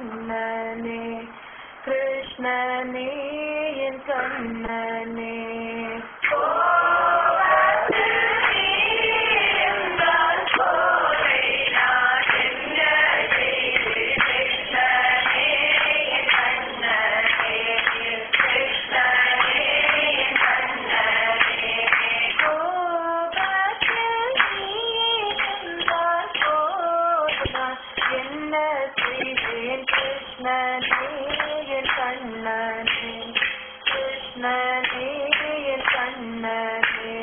கண்ணனே கிருஷ்ணனே என் கண்ணனே கோபத்தில் நீ இருந்தால் போதும் என்ன செய்வேன் கிருஷ்ணனே என் கண்ணனே கிருஷ்ணனே என் கண்ணனே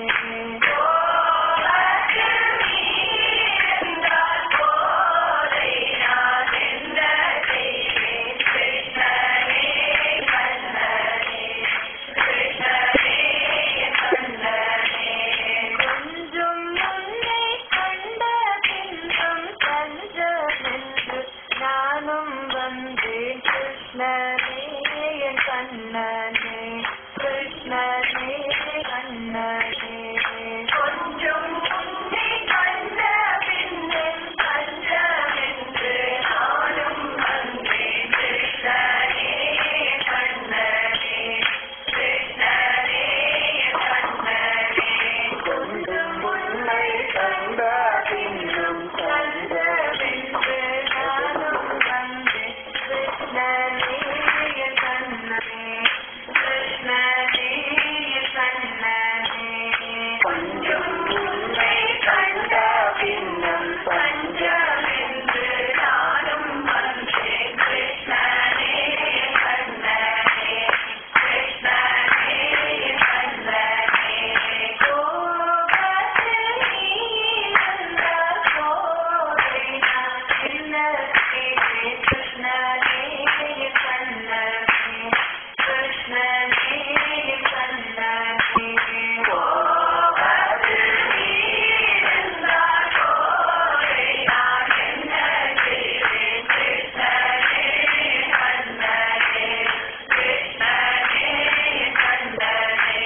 கொஞ்சம் முன்னை கண்ட பின்னும் கஞ்சமென்று நானும் வந்தேன் கிருஷ்ணனே என் கண்ணனே கிருஷ்ணனே கண்ணனே கொஞ்சம் முன்னை கண்ட பின்னும் கஞ்சமென்று நானும் வந்தேன் கிருஷ்ணனே கண்ணனே கிருஷ்ணனே கண்ணனே கொஞ்சம் முன்னை கண்ட பின்னும் கண்டவென்று நானும் வந்தேன் கிருஷ்ணனே என் கண்ணனே கிருஷ்ணனே என் கண்ணனே கொஞ்சம் முன்னை கண்ட பின்னும் கண்டவென்று நானும் வந்தேன் கிருஷ்ணனே என் கண்ணனே கிருஷ்ணனே என் கண்ணனே கோபத்தில் நீ இருந்தால் போதை நான் என்ன செய்வேன் கிருஷ்ணனே என் கண்ணனே கிருஷ்ணனே என் கண்ணனே கோபத்தில் நீ இருந்தால் போதை நான் என்ன செய்வேன் கிருஷ்ணனே என் கண்ணனே கிருஷ்ணனே என் கண்ணனே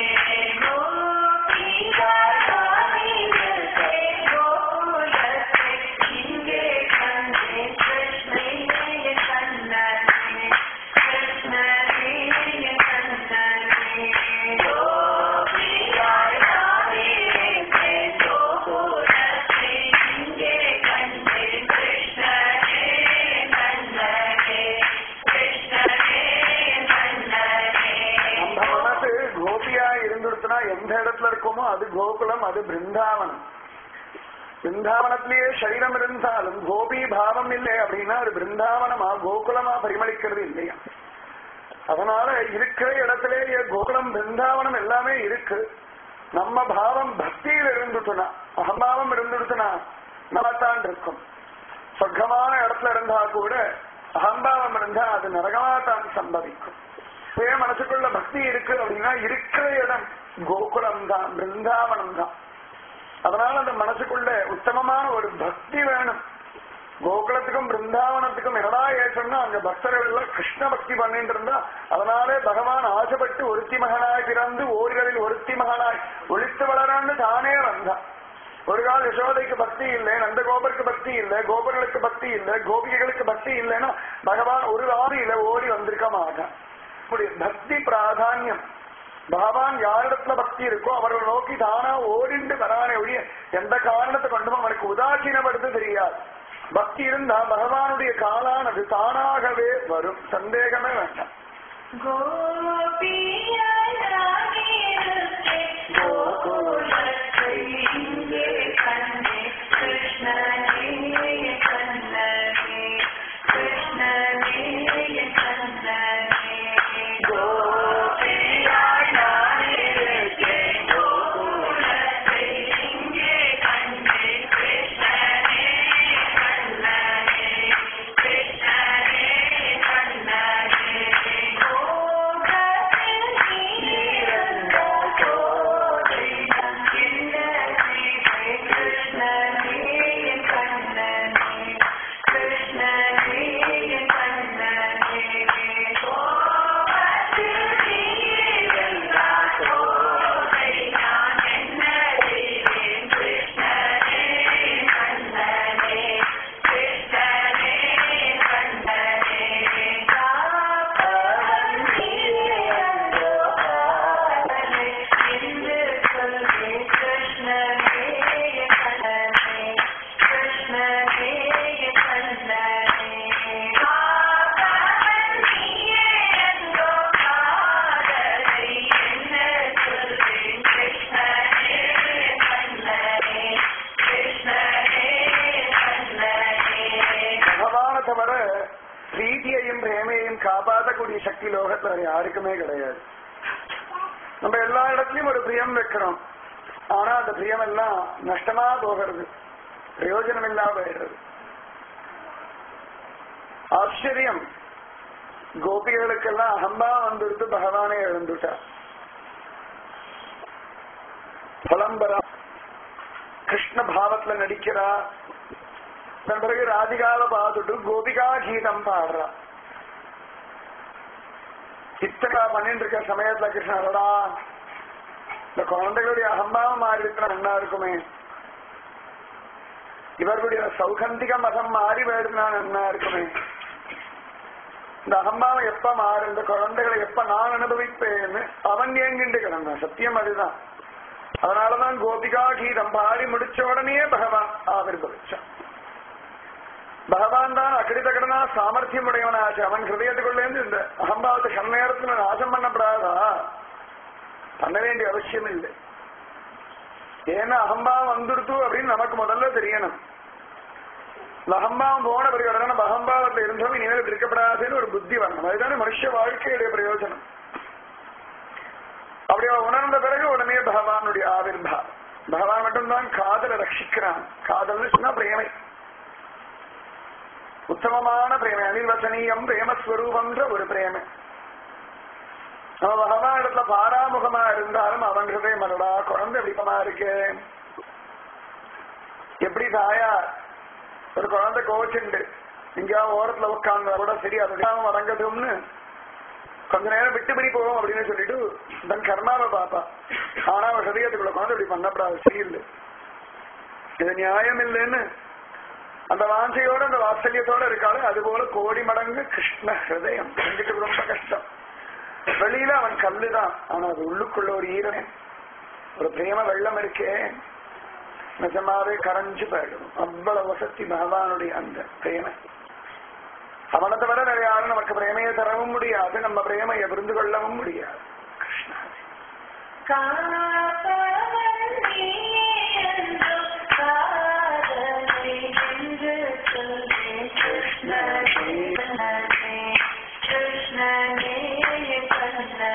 இங்கே கண்டேன் கிருஷ்ணனே என் கண்ணனே கிருஷ்ணனே என் கண்ணனே கோபியாய் நாடினேன் கோகுலத்தை இங்கே கண்டேன் கிருஷ்ணனே என் கண்ணனே கிருஷ்ணனே என் கண்ணனே நம்ம மனசு கோபியா இருந்துடுச்சுன்னா எந்த இடத்துல இருக்கோமோ அது கோகுலம் அது பிருந்தாவனம் பிருந்தாவனத்திலேயே சரீரம் இருந்தாலும் கோபி பாவம் இல்லை அப்படின்னா அது பிருந்தாவனமா கோகுலமா பரிமளிக்கிறது இல்லையா அதனால இருக்கிற இடத்திலேயே கோகுலம் பிருந்தாவனம் எல்லாமே இருக்கு நம்ம பாவம் பக்தியில் இருந்துட்டுனா அகம்பாவம் இருந்துடுச்சுன்னா நம்மத்தான் இருக்கும் சொர்க்கமான இடத்துல இருந்தா கூட அகம்பாவம் இருந்தா அது நரகமா தான் சம்பவிக்கும் சுய மனசுக்குள்ள பக்தி இருக்கு அப்படின்னா இருக்கிற இடம் கோகுலம் தான் பிருந்தாவனம் தான் அதனால அந்த மனசுக்குள்ள உத்தமமான ஒரு பக்தி வேணும் கோகுலத்துக்கும் பிருந்தாவனத்துக்கும் என்னடா ஏற்றம்னா அங்க பக்தர்கள் எல்லாம் கிருஷ்ண பக்தி பண்ணிட்டு இருந்தா அதனாலே பகவான் ஆசைப்பட்டு ஒருத்தி மகனாய் பிறந்து ஓரிகளில் ஒருத்தி மகனாய் ஒளித்து வளரான்னு தானே வந்தான் ஒரு கால யசோதைக்கு பக்தி இல்லை நந்தகோபருக்கு பக்தி இல்லை கோபர்களுக்கு பக்தி இல்லை கோபிகைகளுக்கு பக்தி இல்லைன்னா பகவான் ஒரு ஆதியில ஓடி வந்திருக்க மாட்டான் இப்படி பக்தி பிராதானியம் பகவான் யாரிடத்துல பக்தி இருக்கோ அவர்கள் நோக்கி தானா ஓடிண்டு வரானே ஒழிய எந்த காரணத்தை கொண்டும் அவனுக்கு உதாசீனப்படுத்த தெரியாது பக்தி இருந்தா பகவானுடைய காலானது தானாகவே வரும் சந்தேகமே வேண்டாம் கோபியாய் நாடியிருந்தேன் கோகுலத்தை இங்கே கண்டேன் கிருஷ்ணனே என் கண்ணனே கிருஷ்ணனே என் கண்ணனே கோபியாய் நாடியிருந்தேன் கோகுலத்தை இங்கே கண்டேன் கிருஷ்ணனே என் கண்ணனே கிருஷ்ணனே என் கண்ணனே கோபத்தில் நீ அன்பையும் பிரேமையையும் காப்பாற்றக்கூடிய சக்தி லோகத்துல வேற யாருக்குமே கிடையாது நம்ம எல்லா இடத்துலயும் ஒரு பிரியம் வைக்கிறோம் ஆனா அந்த பிரியம் எல்லாம் நஷ்டமா போகிறது பிரயோஜனம் இல்லாம போயிடுறது ஆச்சரியம் கோபிகளுக்கெல்லாம் அகம்பா வந்துடுத்து பகவானே எழுந்துட்டா பலம்பரம் கிருஷ்ண பாவத்துல நடிக்கிறா அதன் பிறகு ராதிகாவை பார்த்துட்டு கோபிகா கீதம் பாடுறா இத்தகா பண்ணிட்டு இருக்க சமயத்துல கிருஷ்ணரடா இந்த குழந்தைகளுடைய அகம்பாவம் மாறி இருக்கிற நல்லா இருக்குமே இவர்களுடைய சௌகந்திக மதம் மாறி போயிடுனா நல்லா இருக்குமே இந்த அகம்பாவம் எப்ப மாறு இந்த குழந்தைகளை எப்ப நான் அனுபவிப்பேன்னு அவன் ஏங்கிண்டு கிடந்தான் சத்தியம் அதுதான் அதனாலதான் கோபிகா கீதம் பாடி முடிச்ச உடனே பகவான் ஆவிர்வவிச்சான் பகவான் தான் அகிடித கடனா சாமர்த்தியம் உடையவனாச்சு அவன் ஹிருதயத்துக்குள்ளேருந்து இந்த அகம்பாவத்தை சம் நேரத்துல நாசம் பண்ணப்படாதா பண்ண வேண்டிய அவசியம் இல்லை ஏன்னா அகம்பாவம் வந்துடுத்து அப்படின்னு நமக்கு முதல்ல தெரியணும் இந்த அகம்பாவம் போன பிறகு உடனே நம்ம அகம்பாவத்துல இருந்தோம் இனிமேல் இப்படி இருக்கப்படாதுன்னு ஒரு புத்தி வரணும் அதுதானே மனுஷ வாழ்க்கையுடைய பிரயோஜனம் அப்படி அவன் உணர்ந்த பிறகு உடனே பகவானுடைய ஆவிர்பா பகவான் மட்டும்தான் காதலை ரட்சிக்கிறான் காதல்னு சொன்னா பிரேமை உத்தமமான பிரேமை அனிர்வசனீயம் பிரேமஸ்வரூபம்ன்ற ஒரு பிரேமை நம்ம பகவான் இடத்துல பாராமுகமா இருந்தாலும் அவன் ஹிருதயம் மலடா குழந்தை விருப்பமா இருக்கு எப்படி தாயா ஒரு குழந்தை கோச்சுண்டு எங்கேயாவது ஓரத்துல உட்கார்ந்தா கூட சரி அது வழங்கட்டும்னு கொஞ்ச நேரம் விட்டுபிடி போவோம் அப்படின்னு சொல்லிட்டு தன் கர்மாவை பாப்பா ஆனா அவன் ஹிருதயத்துக்குள்ள குழந்தை இப்படி பண்ணப்படாது சரியில்லை இது நியாயம் இல்லைன்னு அந்த வாஞ்சையோட அந்த வாத்சல்யத்தோட இருக்காரு அது போல கோடி மடங்கு கிருஷ்ண ஹிருதயம் செஞ்சுட்டு ரொம்ப கஷ்டம் வெளியில அவன் கல்லுதான் ஆனா அது உள்ளுக்குள்ள ஒரு ஈரமே ஒரு பிரேம வெள்ளம் இருக்கே நிஜமாவே கரைஞ்சு போயிடும் அவ்வளவு வசதி பகவானுடைய அந்த பிரேமை அவனை தவிர வேற யாரும் நமக்கு பிரேமையை தரவும் முடியாது நம்ம பிரேமையை புரிந்து கொள்ளவும் முடியாது கிருஷ்ணா காப்பவன் நீயே என்றோ காதலை என்று சொல்வேன் கிருஷ்ணனே கண்ணனே கிருஷ்ணனே கண்ணனே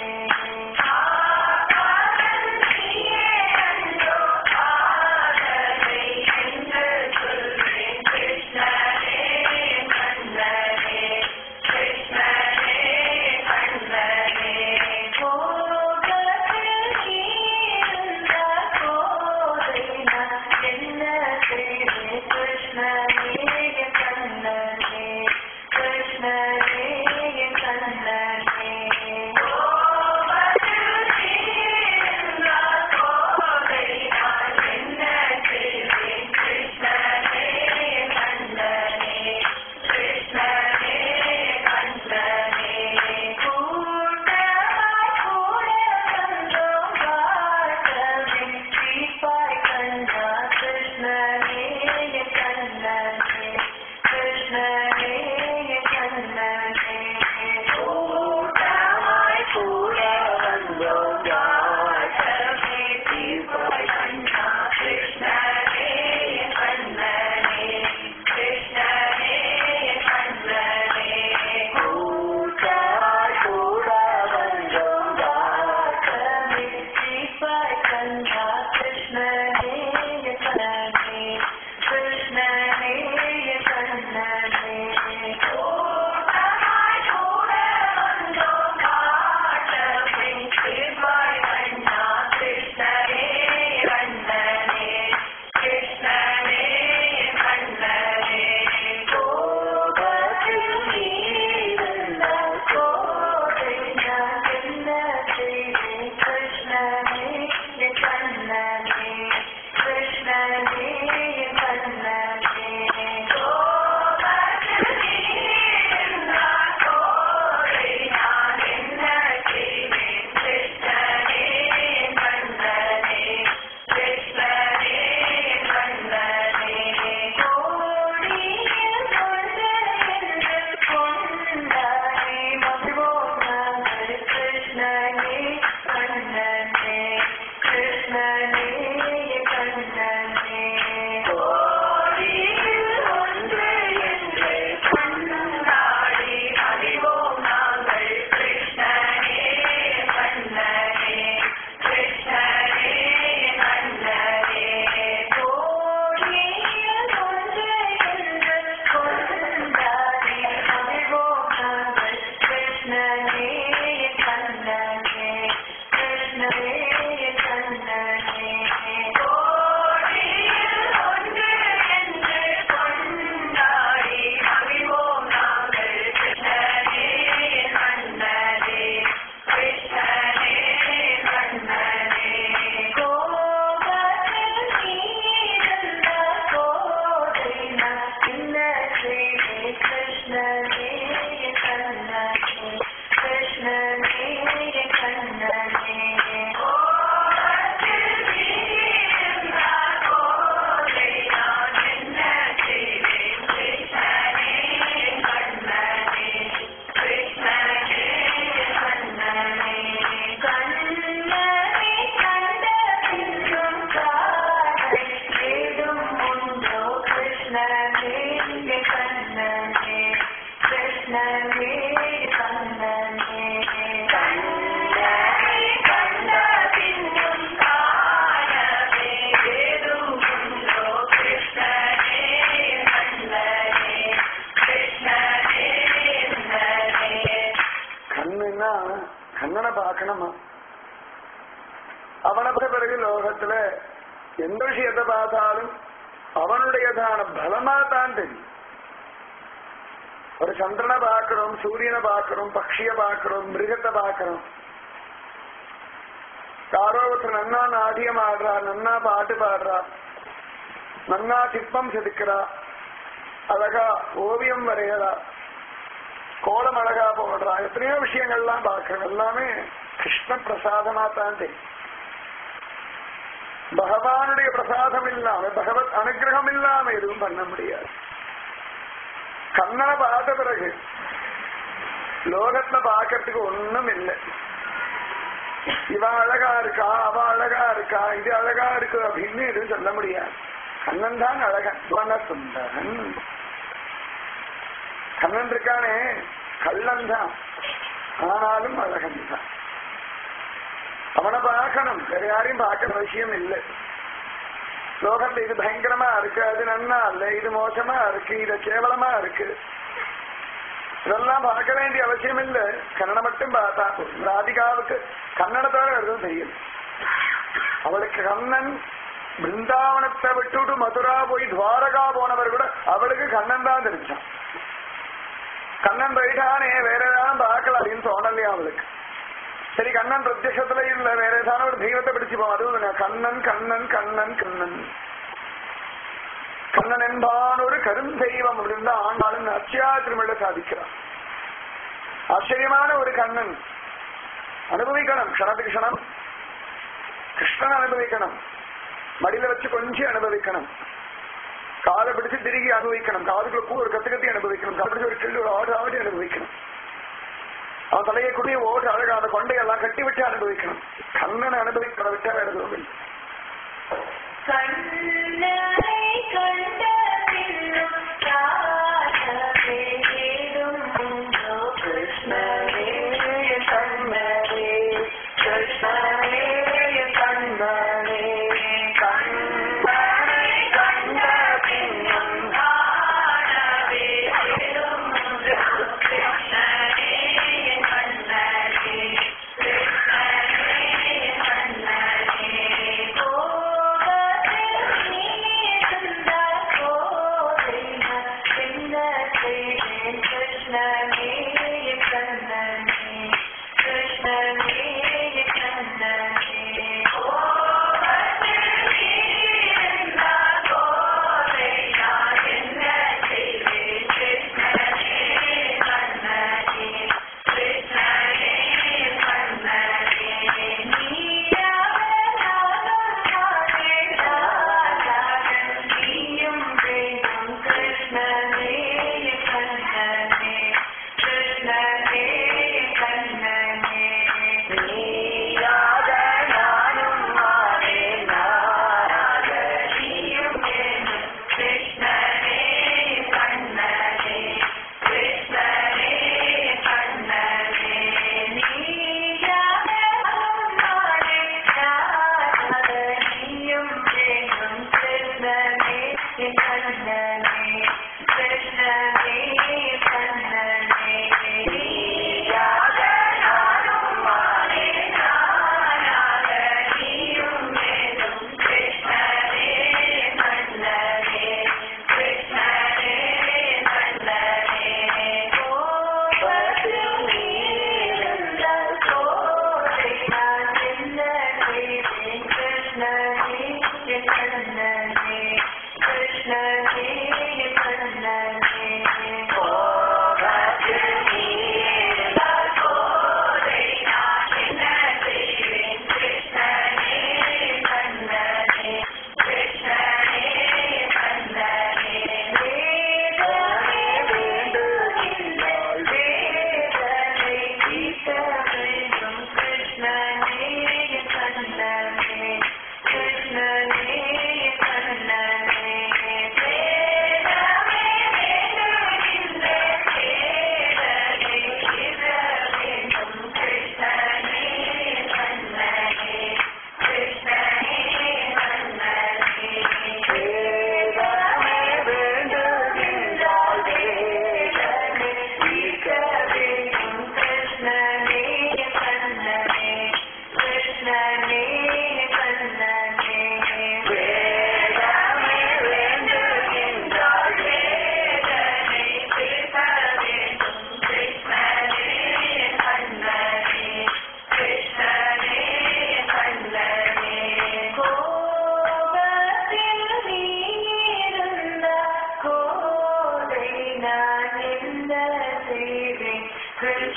காப்பவன் நீயே என்றோ காதலை என்று சொல்வேன் கிருஷ்ணனே கண்ணனே கிருஷ்ணனே கண்ணனே கோபத்தில் நீ கிருஷ்ணனே கண்ணனே கண்ணனே கண்ட பின்னும் காணவே ஏதும் உண்டோ கிருஷ்ணனே கண்ணனே கிருஷ்ணனே கண்ணனே கண்ணுன்னா கண்ணனை பார்க்கணுமா அவனை பார்த்த பிறகு லோகத்துல எந்த விஷயத்தை பார்த்தாலும் அவனுடையதான பலமா தான் தெரியும் ஒரு சந்திரனை பார்க்கிறோம் சூரியனை பார்க்கிறோம் பக்ஷிய பார்க்கிறோம் மிருகத்தை பார்க்கிறோம் யாரோ ஒருத்தர் நன்னா நாட்டியம் ஆடுறா நன்னா பாட்டு பாடுறா நன்னா சிற்பம் செதுக்கிறா அழகா ஓவியம் வரையறா கோலம் அழகா போடுறா எத்தனையோ விஷயங்கள்லாம் பார்க்கிறோம் எல்லாமே கிருஷ்ண பிரசாதமா தான் தெரியும் பகவானுடைய பிரசாதம் இல்லாம பகவத் அனுகிரகம் இல்லாம எதுவும் பண்ண முடியாது கண்ணனை பார்த்த பிறகு லோகத்துல பார்க்கறதுக்கு ஒண்ணும் இல்லை இவ அழகா இருக்கா அவ அழகா இருக்கா இது அழகா இருக்கு அப்படின்னு எதுவும் சொல்ல முடியாது கண்ணன் தான் அழகன் சுவன சுந்தரன் கண்ணன் இருக்கானே கள்ளன் தான் ஆனாலும் அழகன் தான் அவனை பார்க்கணும் வேற யாரையும் பார்க்கற விஷயம் இல்லை லோகத்துல இது பயங்கரமா இருக்கு அது நன்னா இல்ல இது மோசமா இருக்கு இது கேவலமா இருக்கு இதெல்லாம் பார்க்க வேண்டிய அவசியம் இல்ல கண்ணனை மட்டும் பார்த்தா போதும். ராதிகாவுக்கு கண்ணனை தவிர எதுவும் தெரியும் அவளுக்கு கண்ணன் பிருந்தாவனத்தை விட்டுட்டு மதுரா போய் துவாரகா போனவர் கூட அவளுக்கு கண்ணன் தான் தெரிஞ்சான் கண்ணன் போயிட்டானே வேற ஏதாவது பார்க்கல அப்படின்னு தோணலையா அவளுக்கு சரி கண்ணன் பிரத்யட்சத்துல இல்ல வேற ஏதாவது ஒரு தெய்வத்தை பிடிச்சுப்போம் அதுவும் இல்ல. கண்ணன் கண்ணன் கண்ணன் கண்ணன் கண்ணன் என்பான் ஒரு கருந்தெய்வம் அப்படின்னு ஆண்டாலும் அச்சியா திருமண சாதிக்கிறான் ஆச்சரியமான ஒரு கண்ணன் அனுபவிக்கணும் க்ஷணத்துக்கு க்ஷணம் கிருஷ்ணன் அனுபவிக்கணும் மடியில வச்சு கொஞ்சம் அனுபவிக்கணும் காலை பிடிச்சு திருகி அனுபவிக்கணும் காதுக்குள்ள பூ ஒரு கத்து கத்தி அனுபவிக்கணும் காது பிடிச்சு ஒரு கிள்ளி ஒரு ஆடு ஆடி அனுபவிக்கணும் அவன் தலையை குடிய ஓட்டு அழகா அந்த கொண்டையெல்லாம் கட்டி விட்டு அனுபவிக்கணும் கண்ணனை அனுபவிக்கிறத விட்டா வேற எதுவும் இல்லை கண்ணனை கண்ட பின்னும் காணவே ஏதும் உண்டோ கிருஷ்ணனே கண்ணனே கிருஷ்ணனே கண்ணனே கண்ணனை கண்ட பின்னும் காணவே ஏதும் உண்டோ கிருஷ்ணனே கண்ணனே கிருஷ்ணனே கண்ணனே கோபத்தில் நீ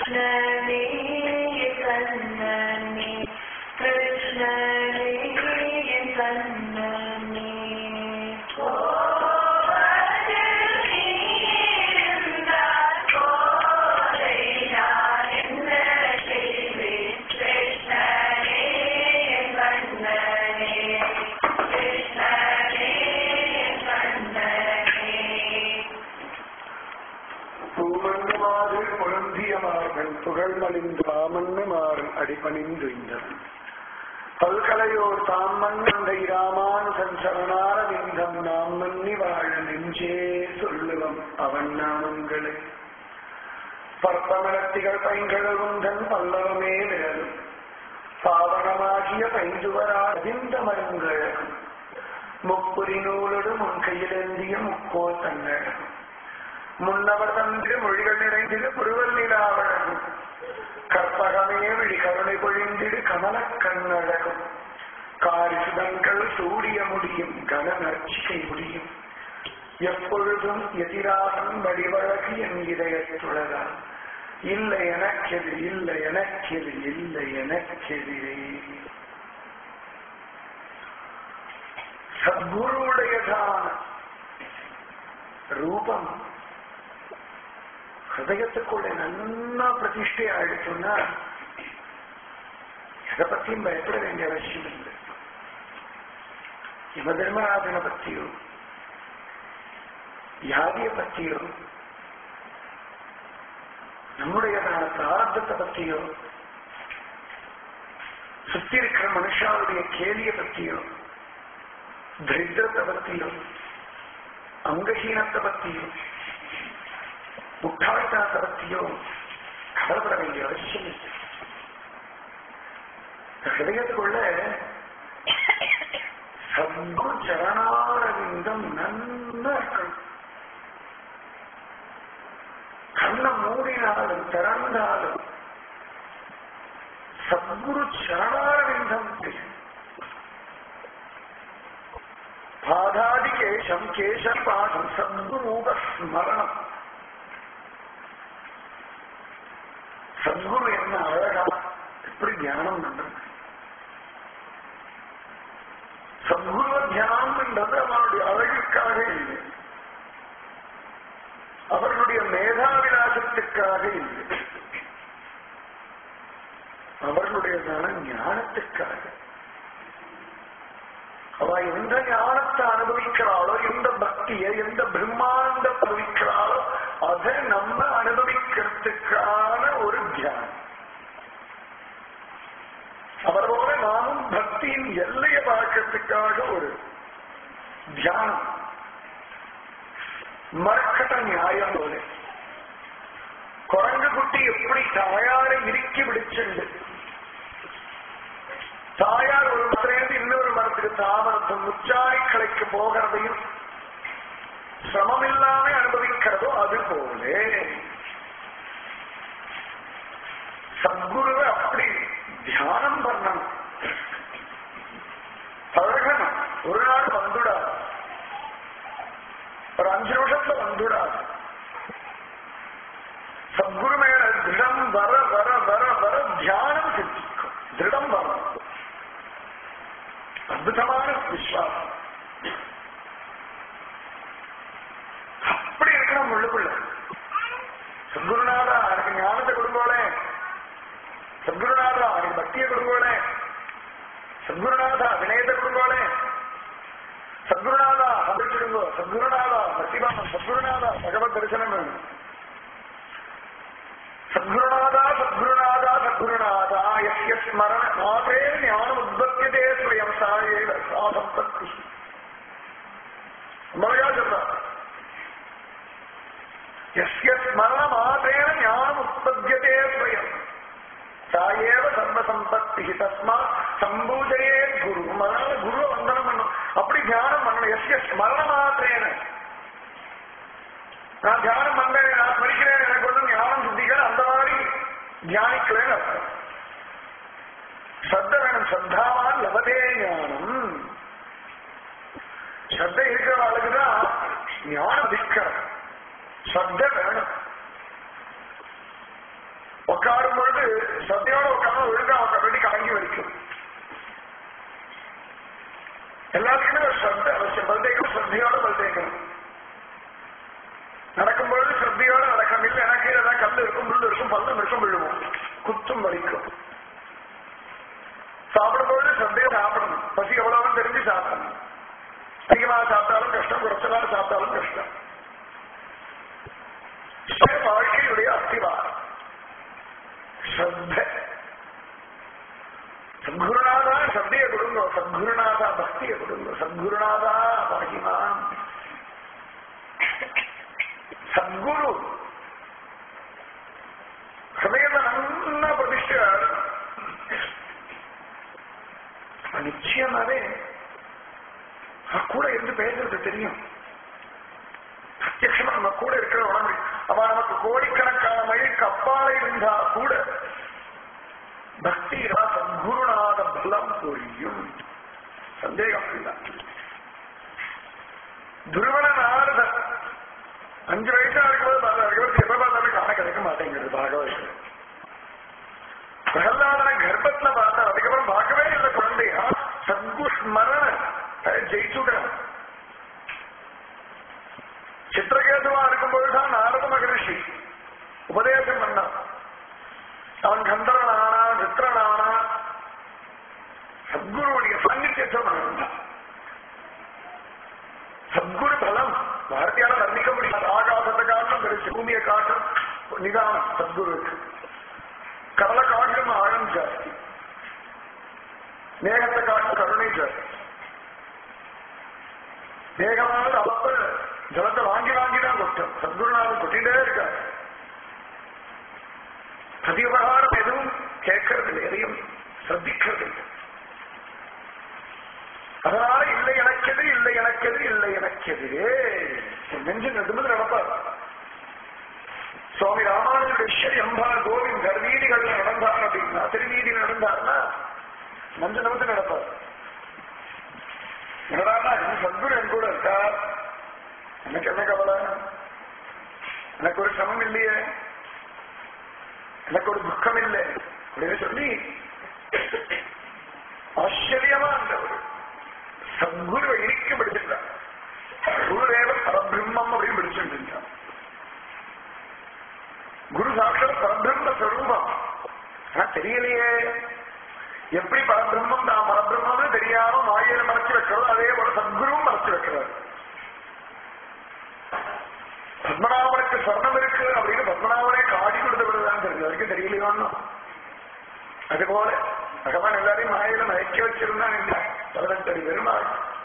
கிருஷ்ணனே என் கண்ணனே கிருஷ்ணனே என் கண்ணனே பூமன்னுமாறு பொருந்தியமார்கள் புகழ் மலிந்து மாமன்னுமாறும் அடிபணிந்துய்ந்தவன் பல்கலையோர் தாம் மன்னை ராமானுசன் சரணாரவிந்தம் நாம் மன்னி வாழ நெஞ்சே சொல்லுவம் அவன் நாமங்களே பற்பமலத்திகள் பைங்கடல் உந்தன் பல்லவமே விரலும் பாவனமாகிய பைந்துவராதிந்த மருங்கழகும் முப்புரி நூலோடு முன் கையிலேந்திய முக்கோல் தன்னழகும் முன்னவர் தந்திரு மொழிகள் நிறைந்திரு புருவல்லிலாவழகும் கற்பகமே விழி கருணை பொழிந்திடு கமலக் கண்ணழகும் காரிசுதங்கள் சூடிய முடியும் கன நர்ச்சிகை முடியும் எப்பொழுதும் எதிராகும் வடிவழகு என் இதயத்துளதால் இல்லை எனக்கெது இல்லை எனக்கெது இல்லை எனக்கெதிரே சத்குருவுடையதான ரூபம் ஹிருதயத்துக்குள்ள நல்லா பிரதிஷ்டை ஆயிடுச்சுன்னா எதை பத்தியும் பயப்பட வேண்டிய அவசியம் இல்லை யம தர்மராஜனை பத்தியோ வியாதியை பத்தியோ நம்முடையதான பிரார்த்தத்தை பத்தியோ சுத்தி இருக்கிற மனுஷாவுடைய கேலியை பத்தியோ தரித்திரத்தை பத்தியோ அங்கஹீனத்தை பத்தியோ முட்டாள்தனத்தை பத்தியோ கவலைப்பட வேண்டிய அவசியம் இல்லை இந்த ஹிருதயத்துக்குள்ள சத்குரு சரணாரவிந்தம் நன்னா இருக்கணும் கண்ணை மூடினாலும் திறந்தாலும் சத்குரு சரணாரவிந்தம் தெரியும் பாதாதி கேசம் கேசம் பாதம் சத்குரூப ஸ்மரணம் சத்குரு என்ன அழகா எப்படி தியானம் பண்றது சத்குருவ தியானம் என்றது அவனுடைய அழகுக்காக இல்லை அவர்களுடைய மேதாவிலாசத்துக்காக இல்லை அவர்களுடையதான ஞானத்துக்காக அவ எந்த ஞானத்தை அனுபவிக்கிறாளோ எந்த பக்தியை எந்த பிரம்மானந்த அனுபவிக்கிறாளோ அதை நம்ம அனுபவிக்கிறதுக்கான ஒரு தியானம் அவரோட நாமும் பக்தியின் எல்லையை பார்க்கறதுக்காக ஒரு தியானம் மரக்கட்ட நியாயம் போல குரங்கு குட்டி எப்படி தாயாரை இறுக்கி பிடிச்சுண்டு தாயார் ஒரு மரத்திலிருந்து இன்னொரு மரத்துக்கு தாமரத்து முச்சாய் கலைக்கு போகிறதையும் சிரமம் இல்லாம அனுபவிக்கிறதோ அது போல சத்குருவை அப்படி தியானம் பண்ணணும் பழகணும் ஒரு நாள் வந்துடாது ஒரு அஞ்சு நிமிஷத்துல வந்துடாது சத்குரு மேல திருடம் வர வர வர வர தியானம் சித்திக்கும் திருடம் வரும் அற்புதமான விஸ்வாசம் அப்படி இருக்கணும் உள்ளுக்குள்ள சத்குருநாதா எனக்கு ஞானத்தை கொடுங்கோளே சத்குருநாதா எனக்கு பக்தியை கொடுங்கோளே சத்குருநாதா வினயத்தை கொடுங்கோளே சத்குருநாதா சந்திச்சிருங்கோ சத்குருநாதா பக்திபாமன் சத்குருநாதா பகவத் தரிசனம் வேணும் சத்குருநாதா சத்குருநாதா சத்குருநாதா எஸ்ய ஸ்மரண மாதே ஞானம் உத்பத்தியதே ஸ்வயம் சாயேவ சா சம்பத்தி மழையா சொல்றா எஸ்ய ஸ்மரண மாதேன ஞானம் உற்பத்தியதே ஸ்வயம் சாயேவ சர்வ சம்பத்தி தஸ்மா சம்பூஜையே குரு அதனால குரு வந்தனம் பண்ணும் அப்படி தியானம் பண்ணணும் எஸ்ய ஸ்மரண மாத்திரேன நான் தியானம் பண்றேன் நான் ஸ்மரிக்கிறேன் எனக்கு ஒன்றும் ஞானம் சித்திகள் அந்த மாதிரி தியானிக்கிறேன் அர்த்தம் ஸ்ரத்த வேணும் ஸ்ரத்தாவான் லபதே ஞானம் ஸ்ரத்த இருக்கிற ஆளுக்குதான் ஞானம் திக்கணும் ஸ்ரத்த வேணும் உட்காரும் பொழுது சத்தையோட உட்காந்து ஒழுங்கா உட்கார வேண்டி கலங்கி வலிக்கும் எல்லாத்துக்குமே ஒரு ஸ்ரத்த அவசியம் பல் தேய்க்கணும் ஸ்ரத்தையோட பல் தேய்க்கணும் நடக்கும் பொழுது ஸ்ரத்தையோட நடக்கணும் இல்லை எனக்கு ஏதாவது கல் இருக்கும் முள் இருக்கும் பல்லம் இருக்கும் விழுவோம் குத்தும் வலிக்கும் சாப்பிடும்பொழுது ஸ்ரத்தையை சாப்பிடணும் பசி எவ்வளவுன்னு தெரிஞ்சு சாப்பிடணும் அதிகமாக சாப்பிட்டாலும் கஷ்டம் குறைச்சலாக சாப்பிட்டாலும் கஷ்டம் சுய வாழ்க்கையுடைய அஸ்திவாரம் ஸ்ரத்த சத்குருநாதா சத்திய கொடுங்க சத்குருநாதா பக்திய கொடுங்க சத்குருநாதா பாகிமான் சத்குரு ஹிருதயத்தை நல்லா பிரதிஷ்டார் நிச்சயமாவே அவன் கூட இருந்து பேசுறது தெரியும் பிரத்யட்சமா நம்ம கூட இருக்கிற உடம்பு அவன் நமக்கு கோடிக்கணக்கான மைலுக்கு அப்பால இருந்தா கூட பக்தி சத்குருநாத பலம் புரியும் சந்தேகம் இல்லை துருவன நாரதர் அஞ்சு வயசா இருக்கும்போது பார்த்தா எப்ப பார்த்தாலும் காண கிடைக்க மாட்டேங்கிறது பாகவதத்தில் பிரகலாதன கர்ப்பத்துல பார்த்தா அதுக்கப்புறம் பார்க்கவே இல்லை குழந்தையா சத்குஸ்மரண ஜெயிச்சுட்டான் சித்திரகேதுவா இருக்கும்போதுதான் நாரத மகரிஷி உபதேசம் பண்ணான் அவன் கந்தரனானா சித்திரனானா சத்குருவுடைய சாநித்தியத்தை வணங்கினான் சத்குரு பலம் வார்த்தையால வர்ணிக்க முடியாது ஆகாசத்தை காட்டும் பெருசு பூமியை காட்டும் நிதானம் சத்குருவுக்கு கடலை காட்டும் ஆழம் ஜாஸ்தி மேகத்தை காட்டும் கருணை ஜாஸ்தி மேகமானது அப்ப ஜலத்தை வாங்கி வாங்கி தான் கொட்டும் சத்குருநாதன் கொட்டிட்டே இருக்கார் பிரதிபகாரம் எதுவும் கேட்கறது இல்லை எதையும் சிரத்திக்கிறது இல்லை அதனால இல்லை எனக்கெது இல்லை எனக்கெது இல்லை எனக்கெது நெஞ்சு நெடுமது நடப்பார் சுவாமி ராமானுஜருடைய எம்பார் கோவிந்தர் வீதிகள்ல நடந்தார் அப்படின்னா திருவீதியில் நடந்தார்னா நஞ்சு நிமித்து நடப்பார் என்னடா சத்குரு என் கூட இருக்கார் எனக்கு என்ன கவலை எனக்கு ஒரு சிரமம் இல்லையே எனக்கு ஒரு துக்கம் இல்லை அப்படின்னு சொல்லி ஆச்சரியமா அந்த ஒரு சத்குருவை இனிக்க பிடிச்சிருந்தார் குருதேவன் பரபிரம்மம் அப்படின்னு பிடிச்சிருந்தார் குரு சாட்சாத் பரபிரம்ம ஸ்வரூபம் ஆனா தெரியலையே எப்படி பரபிரம்மம் நான் பரபிரம்மம்னு தெரியாம மாயில மறைச்சு வைக்கிறோம் அதே போல சத்குருவும் மறைச்சு வைக்கிறார் பத்மநாபனுக்கு சொர்ணம் இருக்கு அப்படின்னு பத்மநாபனே காடி கொடுத்தவருதான் தெரிஞ்சு வரைக்கும் தெரியலையோன்னு அதுபோல பகவான் எல்லாரையும் மாயில மயக்க வச்சிருந்தான் இல்ல பதினெட்டு பெருமாள்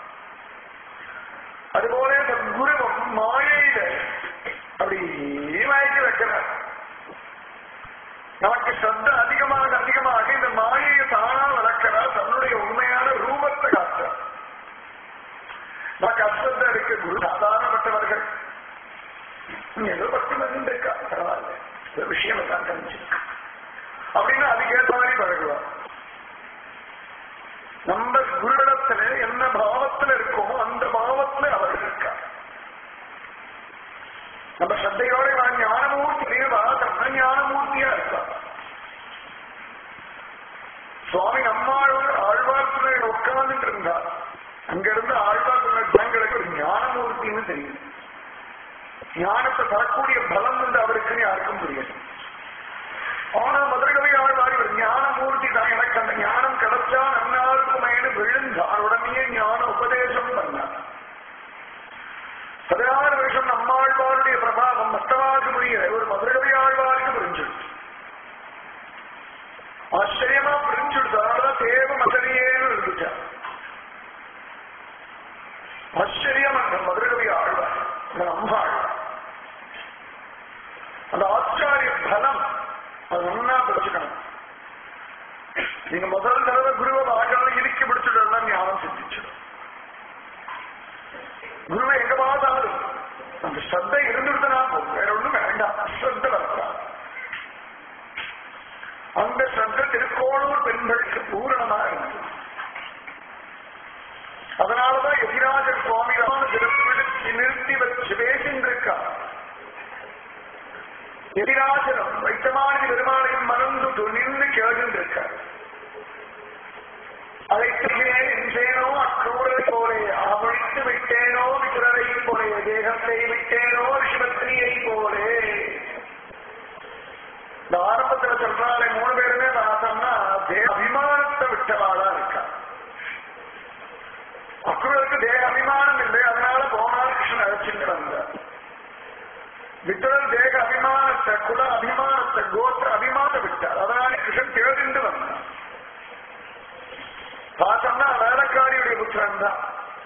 அதுபோல சத்குருவம் மாயையில அப்படி மயக்க வைக்கிறார் நமக்கு சத்த அதிகமாக அதிகமாக இந்த மாயையை தானா வளர்க்கிறார் தன்னுடைய உண்மையான ரூபத்தை காட்டுறார் நமக்கு அஸ்வத்த இருக்கு குரு சாதாரணப்பட்டவர்கள் ஏதோ பக்தி வந்து இருக்கா பரவாயில்ல ஒரு விஷயம் எல்லாம் தெரிஞ்சிருக்கு அப்படின்னு அதுக்கேற்ற மாதிரி பழகுவார் நம்ம குருடத்துல என்ன பாவத்துல இருக்கோமோ அந்த பாவத்துல அவர் இருக்கார் நம்ம சத்தையோட நான் ஞானமூர்த்தி பார்த்தோம்னா ஞானமூர்த்தியா இருக்கார் சுவாமி நம்மாழ்வார் ஆழ்வார்த்துறை உட்கார்ந்துட்டு இருந்தார் அங்கிருந்து ஆழ்வார்த்துறை ஜனங்களுக்கு ஒரு ஞானமூர்த்தின்னு தெரியும் ஞானத்தை தரக்கூடிய பலம் வந்து அவருக்கு யாருக்கும் புரியாது ஆனா மதுரகவி ஆழ்வார் இவர் ஞானமூர்த்தி தான் எனக்கு அந்த ஞானம் கிடைச்சா நன்னாருக்குமேனு விழுந்தார் உடனே ஞான உபதேசம் பண்ணார் பதினாறு வருஷம் நம்மாழ்வாருடைய பிரபாவம் மத்தவாக்கு புரிய ஒரு மதுரகவி ஆழ்வாருக்கு புரிஞ்சிடுச்சு ஆச்சரியமா புரிஞ்சுடுச்சு அதனாலதான் தேவ மசனியேன்னு இருந்துச்சா ஆச்சரியம் அந்த மதுரகவி ஆழ்வார் அந்த அம்பாழ்வார் அந்த ஆச்சாரிய பலம் அது ஒன்னா பிடிச்சுக்கணும் நீங்க முதல் தடவை குருவை பார்க்கணும் இறுக்கி பிடிச்சிட்டு ஞானம் சித்திச்சிடும் குருவை எங்க பார்த்தாலும் அந்த ஸ்ரத்தை இருந்துட்டுனா போதும் வேற ஒண்ணும் வேண்டாம் ஸ்ரத்த வரக்கூடாது அந்த ஸ்ரத்த திருக்கோளூர் பெண்களுக்கு பூரணமா இருந்தது அதனாலதான் எதிராஜர் சுவாமியான திருப்பி நிறுத்தி வச்சு பேசின்றிருக்கார் எதிராஜனம் வைத்தமானி பெருமாளையும் அழைத்துமே என்றேனோ அக்ரூரை போலே அகமொழித்து விட்டேனோ விசுரரை போலே தேகத்தை விட்டேனோ ரிஷபத்ரியை போலே இந்த ஆரம்பத்துல சொல்றாலே மூணு பேருமே பார்த்தோம்னா தேக அபிமானத்தை விட்டவாளா இருக்கா அக்ரூருக்கு தேக அபிமானம் இல்லை அதனால போனால் கிருஷ்ணன் அழைச்சிட்டு வந்தார் விட்டல் தேக அபிமானத்தை குல அபிமானத்தை கோத்திர அபிமானத்தை விட்டார் அதனால கிருஷ்ணன் தேடிண்டு வந்தார் பார்த்தோம்னா வேலைக்காரியுடைய புத்திரன் தான்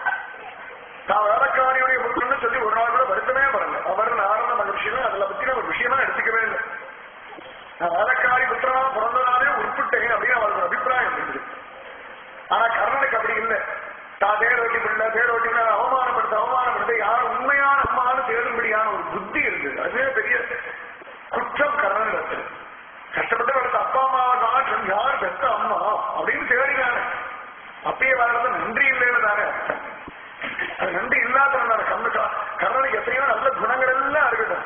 நான் வேலைக்காரியுடைய புத்திரன் சொல்லி ஒரு நாள் கூட வருத்தமே படல அவர் நாரத மகிழ்ச்சியும் அதுல பத்தி ஒரு விஷயமா எடுத்துக்கவே இல்லை நான் வேலைக்காரி புத்திரனா பிறந்ததாலே உட்பட்டேன் அப்படின்னு அவருக்கு ஒரு அபிப்பிராயம் இருந்தது ஆனா கர்ணனுக்கு அப்படி இல்லை தான் தேரோட்டி பிள்ளை தேரோட்டி பிள்ளை அவமானப்படுத்த அவமானப்படுத்த யார் உண்மையான அம்மான்னு தேடும்படியான ஒரு புத்தி இருந்தது அதுவே பெரிய குற்றம் கர்ணனிடத்தில் கஷ்டப்பட்டு வளர்த்த அப்பா அம்மாவை காட்டும் யார் பெத்த அம்மா அப்படின்னு தேடினானே அப்பயே வளர்றது நன்றி இல்லைன்னு தானே அர்த்தம். அது நன்றி இல்லாதவன் தானே கண்ணு கர்ணனுக்கு எத்தனையோ நல்ல குணங்கள் எல்லாம் இருக்கட்டும்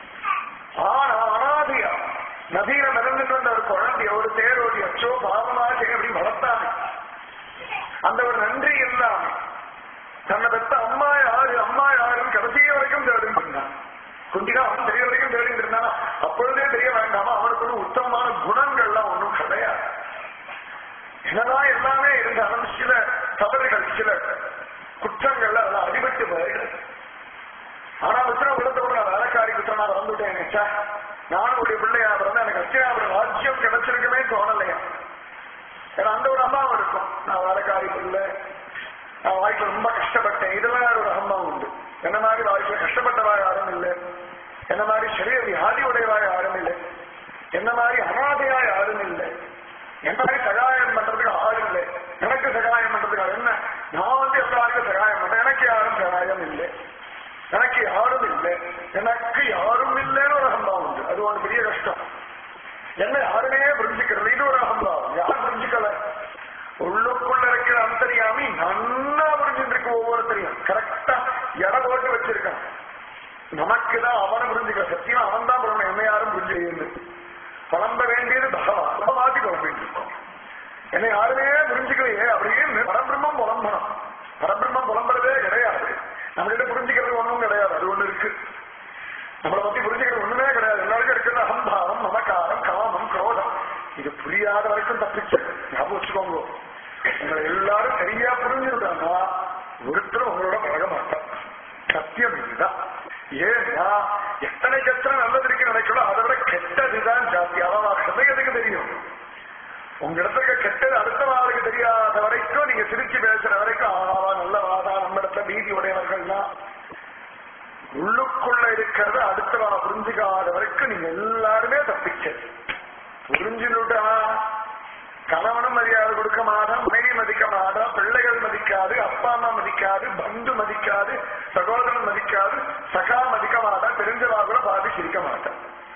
ஆனா அனாதியா நதியில மிதந்துட்டு வந்த ஒரு குழந்தைய ஒரு தேரோடி அச்சோ பாவமாச்சே அப்படின்னு வளர்த்தானே அந்த ஒரு நன்றி இல்லாம தன்னை பெத்த அம்மா யாரு அம்மா யாருன்னு கடைசி வரைக்கும் தேடிட்டு இருந்தான் குந்தினா அவன் தெரிய வரைக்கும் தேடிட்டு இருந்தான் அப்பொழுதே தெரிய வேண்டாமா அவனுக்கு ஒன்றும் உத்தமமான குணங்கள்லாம் ஒன்றும் கிடையாது என்னதான் எல்லாமே இருந்தாலும் சில தவறுகள் சில குற்றங்கள்ல அதெல்லாம் அடிபட்டு போயிடுது ஆனா மித்திரம் விழுந்தவங்க நான் வேலைக்காரி குற்றமா வந்துட்டேன் நினைச்சா நானும் உடைய பிள்ளையா பிறந்தா எனக்கு அத்தியாபுரம் ராஜ்யம் கிடைச்சிருக்குமே தோணலையா ஏன்னா அந்த ஒரு அம்மாவும் இருக்கும் நான் வேலைக்காரி பிள்ளை நான் வாழ்க்கையில் ரொம்ப கஷ்டப்பட்டேன் இதெல்லாம் ஒரு அம்மாவும் உண்டு என்ன மாதிரி வாழ்க்கையில் கஷ்டப்பட்டவா யாரும் இல்லை என்ன மாதிரி சரீர வியாதி உடையவா யாரும் இல்லை என்ன மாதிரி அனாதையா யாரும் இல்லை என்ன மாதிரி சகாயம் பண்றதுக்கு ஆள் இல்லை எனக்கு சகாயம் பண்றதுக்கு ஆள் என்ன நான் வந்து எல்லாருக்கும் சகாயம் பண்றேன் எனக்கு யாரும் சகாயம் இல்லை எனக்கு யாரும் இல்லை எனக்கு யாரும் இல்லைன்னு ஒரு அகம்பாவம் உண்டு அது ஒன்று பெரிய கஷ்டம் என்ன யாருமே புரிஞ்சுக்கிறது இது ஒரு அகம்பாவம் யார் புரிஞ்சுக்கல உள்ளுக்குள்ள இருக்கிற அந்தரியாமி நன்னா புரிஞ்சுட்டு இருக்கு ஒவ்வொருத்தரையும் கரெக்டா எடை போட்டு வச்சிருக்கான் நமக்குதான் அவனை புரிஞ்சுக்கல சத்தியமா அவன் தான் புரியணும் என்ன யாரும் புரிஞ்சுக்கிறது புலம்ப வேண்டியது பகவான் நம்ம மாத்தி புலம்பிட்டு இருக்கோம் என்னை யாருமே புரிஞ்சுக்கலையே அப்படின்னு பரபிரம்மம் புலம்பணும் பரபிரம்மம் புலம்புறதே கிடையாது நம்ம கிட்ட புரிஞ்சுக்கிறது ஒண்ணும் கிடையாது அது ஒண்ணு இருக்கு நம்மளை பத்தி புரிஞ்சுக்கிறது ஒண்ணுமே கிடையாது எல்லாருக்கும் இருக்கிறது அகம்பாவம் மமக்காரம் காமம் குரோதம் இது புரியாத வரைக்கும் தப்பிச்சு ஞாபகம் வச்சுக்கோங்க உங்களை எல்லாரும் சரியா புரிஞ்சுட்டாங்கன்னா ஒருத்தரும் உங்களோட பழக மாட்டான் சத்தியம் இதுதான் ஏன்னா எத்தனைக்கு எத்தனை நல்லது இருக்கு நினைக்கிறோம் அதை விட கெட்டதுதான் ஜாஸ்தி அவன் எதுக்கு தெரியும் உங்க இடத்துக்கு கெட்டது அடுத்த ஆளுக்கு தெரியாத வரைக்கும் நீங்க சிரிச்சு பேசுற வரைக்கும் ஆவா நல்லவாதா நம்ம இடத்துல நீதி உடையவர்கள்னா உள்ளுக்குள்ள இருக்கிறத அடுத்தவா புரிஞ்சுக்காத வரைக்கும் நீங்க எல்லாருமே தப்பிச்ச புரிஞ்சுட்டா கணவனும் மரியாதை கொடுக்க மாட்டான் மனைவி மதிக்க மாட்டான் பிள்ளைகள் மதிக்காது அப்பா அம்மா மதிக்காது பந்து மதிக்காது சகோதரன் மதிக்காது சகா மதிக்க மாட்டான் தெரிஞ்சவா கூட பாதி சிரிக்க மாட்டான்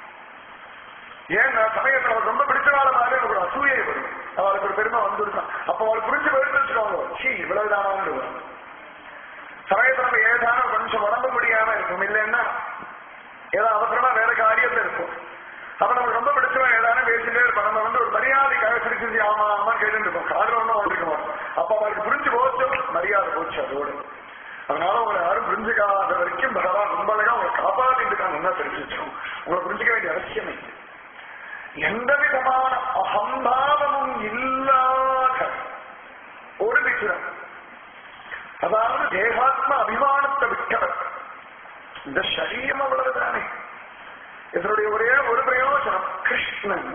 ஏன்னா சமயத்துல அவளுக்கு ரொம்ப பிடிச்சவாள மாதிரி எனக்கு ஒரு அசூயை வரும் அவளுக்கு ஒரு பெருமை வந்துருக்கான் அப்ப அவளுக்கு புரிஞ்சு போயிட்டு வச்சுக்கோங்க சீ இவ்வளவுதானான்னு வரும் சமயத்துல நம்ம ஏதான கொஞ்சம் உடம்பு முடியாம இருக்கும் இல்லைன்னா ஏதோ அவசரமா வேற காரியத்துல இருக்கும் அப்ப நமக்கு ரொம்ப பிடிச்சவன் ஏதான பேசிட்டே இருப்போம் நம்ம வந்து ஒரு மரியாதைக்காக சிரிச்சு ஆமா ஆமா கேட்டு இருக்கோம் காரணம் ஒன்றும் வந்துருக்க மாட்டோம் அப்ப அவளுக்கு புரிஞ்சு போச்சு மரியாதை போச்சு அதோடு அதனால உங்களை யாரும் புரிஞ்சுக்காத வரைக்கும் பகவான் ரொம்ப அழகா உங்களை காப்பாத்திட்டு இருக்காங்க என்ன தெரிஞ்சு வச்சோம் உங்களை புரிஞ்சுக்க வேண்டிய அவசியம் இல்லை எந்த விதமான அகம்பாவமும் இல்லாத ஒரு விக்கிரம் அதாவது தேகாத்ம அபிமானத்தை விட்டவர் இந்த சரீரம் அவ்வளவுதானே இதனுடைய ஒரே ஒரு பிரயோஜனம் கிருஷ்ணன்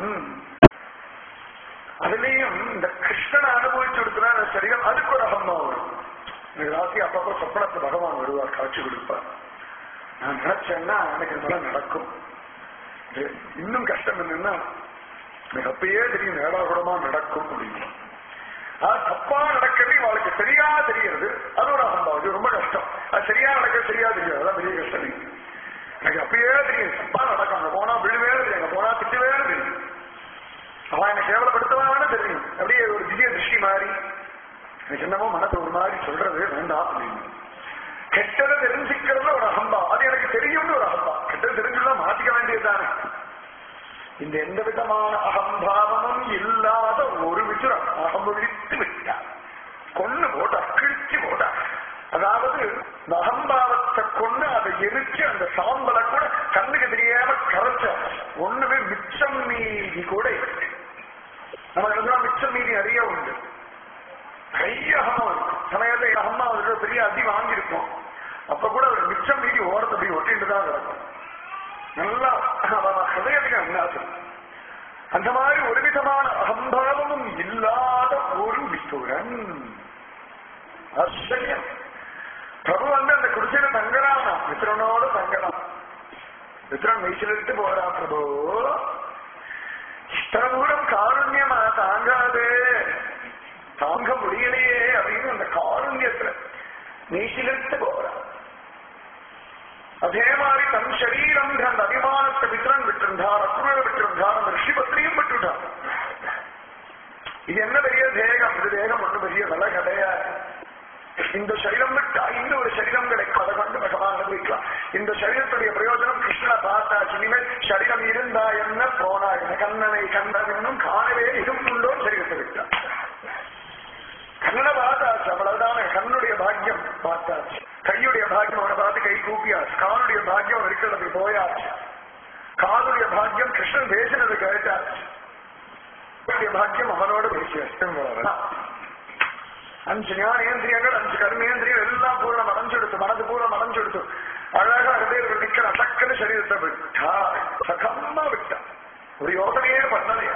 அதுலயும் இந்த கிருஷ்ணனை அனுபவிச்சு கொடுக்குற அந்த சரீரம் அதுக்கு ஒரு அகம்பாவம் வரும் எனக்கு ராசி அப்பப்போ சொப்பனத்து பகவான் வருவார் காட்சி கொடுப்பார் நான் நினைச்சேன்னா எனக்கு இது மாதிரி நடக்கும் இது இன்னும் கஷ்டம் என்னன்னா எனக்கு அப்பயே தெரியும் நேடாகுடமா நடக்கும் அப்படின்னு அது தப்பா நடக்கிறது இவளுக்கு சரியா தெரியறது அது ஒரு அகம்பாவம் இது ரொம்ப கஷ்டம் அது சரியா நடக்கிறது சரியா தெரியாது அதான் பெரிய கஷ்டம் நீங்க எனக்கு அப்பயே தெரியும் தப்பா நடக்கும் அங்க போனா விழுவே தெரியும் அங்க போனா திட்டுவே தெரியும் அவன் என்ன கேவலப்படுத்துவான்னு தெரியும் அப்படியே ஒரு திவ்ய திருஷ்டி மாதிரி எனக்கு என்னமோ மனசு ஒரு மாதிரி சொல்றது வேண்டாம் அப்படின்னு கெட்டதை தெரிஞ்சுக்கிறது ஒரு அகம்பா அது எனக்கு தெரியும்னு ஒரு அகம்பா கெட்டது தெரிஞ்சுதான் மாத்திக்க வேண்டியதுதானே இந்த எந்த விதமான அகம்பாவமும் இல்லாத ஒரு விசுரம் அகம்பொழித்து விட்டார் கொண்டு போட்டா கிழிச்சு போட்டா அதாவது இந்த அகம்பாவத்தை கொண்டு அதை எரிச்சு அந்த சாம்பலை கூட கண்ணுக்கு தெரியாம கரைச்ச ஒண்ணுமே மிச்சம் மீதி கூட இருக்கு நம்ம இடத்துல மிச்சம் மீதி நிறைய உண்டு நிறைய அகமா இருக்கும் சமயத்துல எங்க அம்மா ஒரு பெரிய அடி வாங்கியிருக்கோம் அப்ப கூட ஒரு மிச்சம் மீதி ஓரத்தை போய் ஒட்டிட்டு தான் கிடக்கும் நல்லா ஹதயத்துக்கு அண்ணாசம் அந்த மாதிரி ஒரு விதமான அகம்பாவமும் இல்லாத ஒரு வித்துரன் ஆச்சரியம் பிரபு வந்து அந்த குடிசையில தங்கலாமா மித்திரனோட தங்கலாம் மித்திரன் வயசுல போறா பிரபு இத்தனை தூரம் காருண்யமா தாங்காது தாங்க முடியலையே அப்படின்னு அந்த காருண்யத்துல நீசிலிட்டு போறா அதே மாதிரி தன் சரீரம் அந்த அபிமானத்தை விட்டுறன் விட்டிருந்தார் அக்குரலை விட்டிருந்தார் அந்த ரிஷிபத்திரியும் விட்டுட்டார் இது என்ன பெரிய தேகம் இது தேகம் ஒண்ணு பெரிய விலை கிடையாது இந்த சரீரம் விட்டா இந்த ஒரு சரீரம் கிடைக்கும் அதை கொண்டு பகவான் அனுபவிக்கலாம் இந்த சரீரத்துடைய பிரயோஜனம் கிருஷ்ணனை பார்த்தாச்சு இனிமேல் சரீரம் இருந்தா என்ன போனா என்ன கண்ணனை கண்டவனும் காணவே இருக்குண்டோ சரீரத்தை விட்டான் கண்ணனை பார்த்தாச்சு அவ்வளவுதான கண்ணுடைய பாக்கியம் பார்த்தாச்சு கையுடைய பாக்கியம் அவனை பார்த்து கை கூப்பியாச்சு காலுடைய பாக்கியம் இருக்கிறது போயாச்சு காலுடைய பாக்கியம் கிருஷ்ணன் பேசினது கேட்டாச்சு அவனுடைய பாக்கியம் அவனோட பேசியாச்சு அஞ்சு ஞானேந்திரியங்கள் அஞ்சு கர்மேந்திரியங்கள் எல்லாம் பூர்ணம் அடைஞ்செடுத்து மனது பூர்ணம் அடைஞ்செடுத்து அழகா ஹிருதயத்தில் நிக்கிற சக்கன சரீரத்தை விட்டா சகமா விட்டா ஒரு யோசனையே பண்ணலையா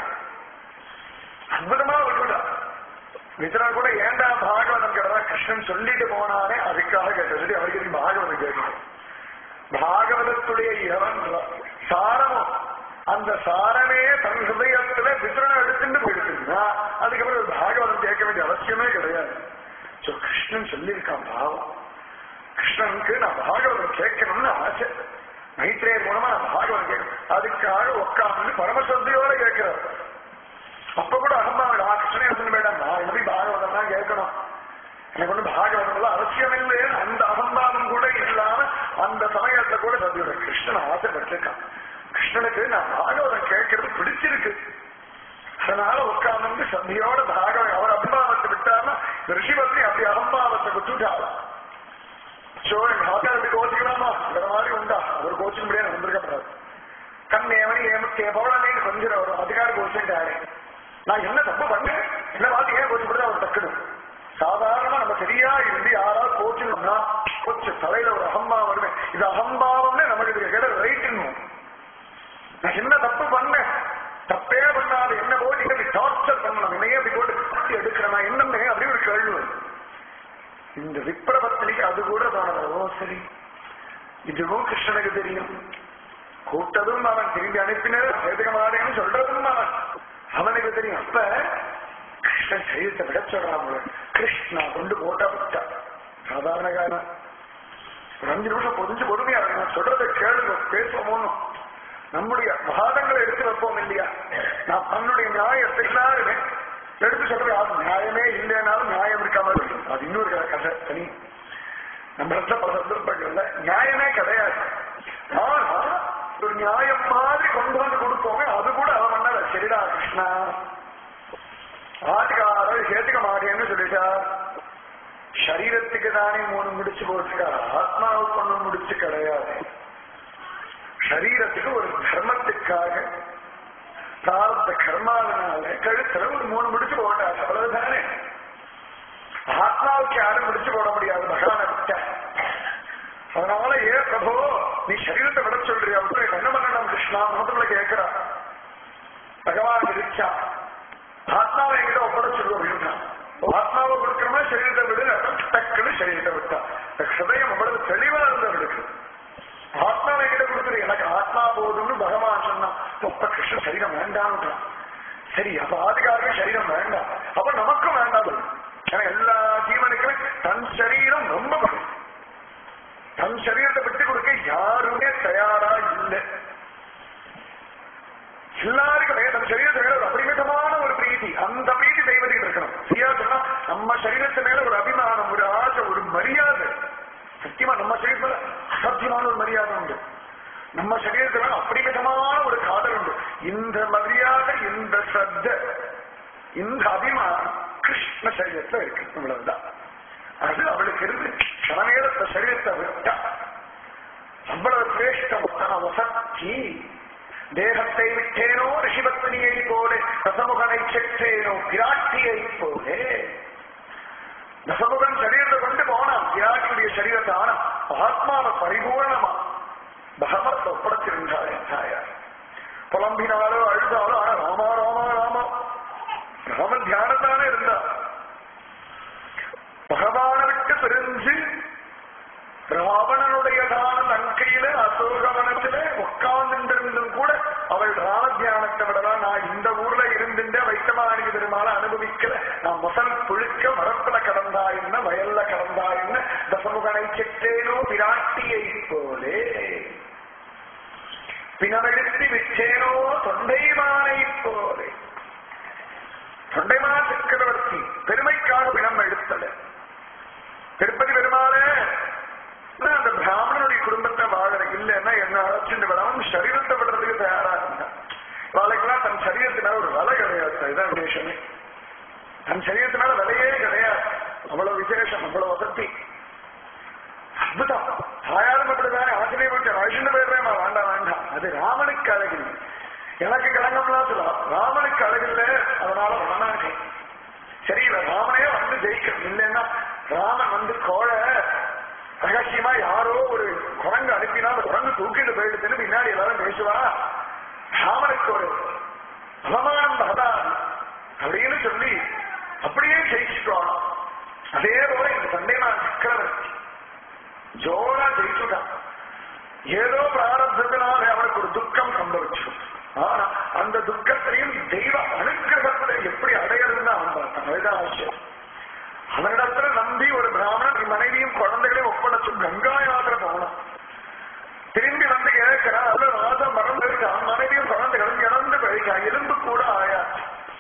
அற்புதமா விட்டுடா மித்ரன் கூட ஏண்டா பாகவதம் கேட்டதா கிருஷ்ணன் சொல்லிட்டு போனானே அதுக்காக கேட்டது அவருக்கு பாகவதம் கேட்கணும் பாகவதத்துடைய இவன் சாரமும் அந்த சாரமே தன் ஹிருதயத்துல வித்ரனை எடுத்துட்டு போயிடுச்சுன்னா அதுக்கப்புறம் ஒரு பாகவதம் கேட்க வேண்டிய அவசியமே கிடையாது சோ கிருஷ்ணன் சொல்லியிருக்கான் பாவம் கிருஷ்ணனுக்கு நான் பாகவதம் கேட்கணும்னு ஆசை மைத்ரேயர் மூலமா நான் பாகவதம் கேட்கணும் அதுக்காக உட்காந்து பரமசத்தையோட கேட்கிறார் அப்ப கூட அகம்பாவிட கிருஷ்ணனே வந்து வேண்டாம் நான் எப்படி பாகவதம் தான் கேட்கணும் எனக்கு ஒண்ணு பாகவதம் எல்லாம் அவசியம் இல்லைன்னு அந்த அகம்பாவம் கூட இல்லாம அந்த சமயத்துல கூட சத்தியோட கிருஷ்ணன் ஆசைப்பட்டிருக்கான் கிருஷ்ணனுக்கு நான் பாகவதம் கேட்கறது பிடிச்சிருக்கு அதனால உட்கார்ந்து சந்தியோட பாகவம் அவர் அகம்பாவத்தை விட்டாருன்னா ரிஷிபத்ரி அப்படி அகம்பாவத்தை விட்டுட்டாள் சோ எங்க ஆச்சாரம் இப்படி கோச்சிக்கலாமா வேற மாதிரி உண்டா அவர் கோச்சிக்க முடியாது வந்திருக்கப்படாது கண் ஏமனி ஏமத்தே பவளமே கொஞ்சம் ஒரு அதிகார கோச்சிட்டாரு நான் என்ன தப்பு பண்ணேன் என்ன பார்த்து ஏன் கோச்சிப்படுறது அவர் டக்குனு சாதாரணமா நம்ம சரியா இருந்து யாராவது கோச்சிக்கணும்னா கோச்சு தலையில ஒரு அகம்பாவம் வருவேன் இது அகம்பாவம்னு நமக்கு இதுக்கு கேட்ட ரைட்டுன்னு நான் என்ன தப்பு பண்ணேன் தப்பே பண்ணாத என்ன போய் நீங்க டார்ச்சர் பண்ணணும் என்னையே அப்படி போட்டு கட்டி எடுக்கிறேன் நான் என்னமே அப்படி ஒரு கேள்வி வரும். இந்த விப்ரபத்திரிக்கு அது கூட தோணல ஓ சரி இதுவும் கிருஷ்ணனுக்கு தெரியும் கூட்டதும் அவன் திரும்பி அனுப்பினர் சேதுக மாடேன்னு சொல்றதும் அவன் அவனுக்கு தெரியும் அப்ப கிருஷ்ணன் சரீரத்தை விட சொல்றான் போல. கிருஷ்ணா கொண்டு போட்டா விட்டா சாதாரண காரணம் ஒரு அஞ்சு நிமிஷம் பொதிஞ்சு பொறுமையா இருக்கு. நான் சொல்றதை கேளுங்க பேசுவோமோன்னு நம்முடைய வாதங்களை எடுத்து வைப்போம் இல்லையா நான் தன்னுடைய நியாயத்தை எல்லாருமே எடுத்து சொல்றது அது நியாயமே இல்லைனாலும் நியாயம் இருக்காம இருக்கும் அது இன்னொரு கதை கதை தனி நம்ம இடத்துல பல சந்தர்ப்பங்கள்ல நியாயமே கிடையாது ஆனா ஒரு நியாயம் மாதிரி கொண்டு வந்து கொடுப்போமே அது கூட அவன் பண்ணல சரிடா கிருஷ்ணா ஆட்டுக்காரர் சேர்த்துக்க மாட்டேன்னு சொல்லிட்டா சரீரத்துக்கு தானே மூணு முடிச்சு போட்டுக்கா ஆத்மாவுக்கு ஒண்ணு முடிச்சு கிடையாது சரீரத்துக்கு ஒரு தர்மத்துக்காக பிரார்த்த கர்மாவினால கழுத்துல ஒரு மூணு முடிச்சு போட்டார் அவ்வளவுதானே ஆத்மாவுக்கு யாரும் முடிச்சு போட முடியாது பகவானை விட்ட அதனால ஏ பிரபு நீ சரீரத்தை விட சொல்றியா அவருக்கு என்ன பண்ணணும் கிருஷ்ணா மனத்துல கேட்கிறா பகவான் விரிச்சா ஆத்மாவை என்கிட்ட ஒப்படைச்சிருவோம் அப்படின்னா ஆத்மாவை கொடுக்கணுமா சரீரத்தை விடு டக்குன்னு சரீரத்தை விட்டா இந்த ஹிருதயம் அவ்வளவு தெளிவா இருந்தவர்களுக்கு ஆத்மாவை என்கிட்ட கொடுத்துரு எனக்கு ஆத்மா போதும்னு பகவான் சொன்னான் அப்ப கிருஷ்ண சரீரம் வேண்டாம்ன்றான் சரி அப்ப ஆதிகாரிக சரீரம் வேண்டாம் அப்ப நமக்கும் வேண்டாம் ஏன்னா எல்லா ஜீவனுக்குமே தன் சரீரம் ரொம்ப பலம். தன் சரீரத்தை விட்டு கொடுக்க யாருமே தயாரா இல்லை எல்லாருக்குமே நம்ம சரீரத்து மேல ஒரு அபரிமிதமான ஒரு பிரீதி அந்த பிரீதி தெய்வத்துக்கு இருக்கணும் சரியா சொன்னா நம்ம சரீரத்து மேல ஒரு அபிமானம் ஒரு ஆசை ஒரு மரியாதை சத்தியமா நம்ம சரீரத்துல அசாத்தியமான ஒரு மரியாதை உண்டு நம்ம சரீரத்துல அபரிமிதமான ஒரு காதல் உண்டு இந்த மரியாதை இந்த சத்த இந்த அபிமானம் கிருஷ்ண சரீரத்துல இருக்கு இவ்வளவுதான் அது அவளுக்கு இருந்து கணநேரத்த சரீரத்தை விட்டா அவ்வளவு சிரேஷ்டமான வசத்தி தேகத்தை விட்டேனோ ரிஷிபத்னியை போலே ரசமுகனை செற்றேனோ பிராட்டியை போலே ரசமுகன் சரீரத்தை கொண்டு போனான் பிராட்டியுடைய சரீரத்தை ஆனா ஆத்மாவை பரிபூர்ணமா பகவத் ஒப்படைச்சிருந்தாள் என் தாயார் புலம்பினாலோ அழுதாலோ ஆனா ராமா ராமா ராமா ராம தியானத்தானே இருந்தா பகவான விட்டு பிரிஞ்சு ராவணனுடையதான லங்கையில அசோகவனத்தில உட்கார்ந்துருந்தும் கூட அவள் ராம தியானத்தை விடலாம் நான் இந்த ஊர்ல இருந்துட்டு வைத்தமானிக பெருமாளை அனுபவிக்கல நான் முதல் புழுக்க மரத்துல கடந்தா என்ன வயல்ல கடந்தா என்ன தசமுகனை செற்றேனோ விராட்டியை போலே பிணமெடுத்து விற்றேனோ தொண்டைமானை போலே தொண்டைமான சக்கரவர்த்தி பெருமைக்காக பிணம் எடுத்தல திருப்பதி பெருமாளே நான் அந்த பிராமணனுடைய குடும்பத்தை வாழற இல்லைன்னா என்ன அழைச்சிட்டு விடாம சரீரத்தை விடுறதுக்கு தயாரா இருந்தான் வாழைக்கெல்லாம் தன் சரீரத்தினால ஒரு விலை கிடையாது இதான் விசேஷமே தன் சரீரத்தினால விலையே கிடையாது அவ்வளவு விசேஷம் அவ்வளவு வசதி அற்புதம் தாயாரும் அப்படிதான் ஆச்சரியப்பட்டு அழிச்சுட்டு போயிடுறேன் வேண்டாம் வேண்டாம் அது ராமனுக்கு அழகில்லை எனக்கு கலங்கம்லாம் சொல்லலாம் ராமனுக்கு அழகில்ல அதனால வேணாங்க சரி இவன் ராமனே வந்து ஜெயிக்கணும் இல்லைன்னா ராமன் வந்து கோழ ரகசியமா யாரோ ஒரு குரங்கு அனுப்பினா அந்த குரங்கு தூக்கிட்டு போயிடுதுன்னு பின்னாடி எல்லாரும் பேசுவா ராமனுக்கு ஒரு அவமானம் பகதான் அப்படின்னு சொல்லி அப்படியே ஜெயிச்சுட்டான் அதே போல இந்த சண்டைமான் சக்கரவர்த்தி ஜோரா ஜெயிச்சுட்டான் ஏதோ பிராரப்தத்தினால அவனுக்கு ஒரு துக்கம் சம்பவிச்சிடும் ஆனா அந்த துக்கத்தையும் தெய்வ அனுகிரகத்தை எப்படி அடையிறதுன்னு அவன் பார்த்தான் அதுதான் ஆச்சரியம் அவனிடத்துல நம்பி ஒரு பிராமணன் மனைவியும் குழந்தைகளையும் ஒப்படைச்சு கங்கா யாத்திரை போனான் திரும்பி வந்து கேட்கிறான் அதுல ராஜா மறந்து இருக்கான் மனைவியும் குழந்தைகளும் இறந்து போயிருக்கான் எலும்பு கூட ஆயாச்சு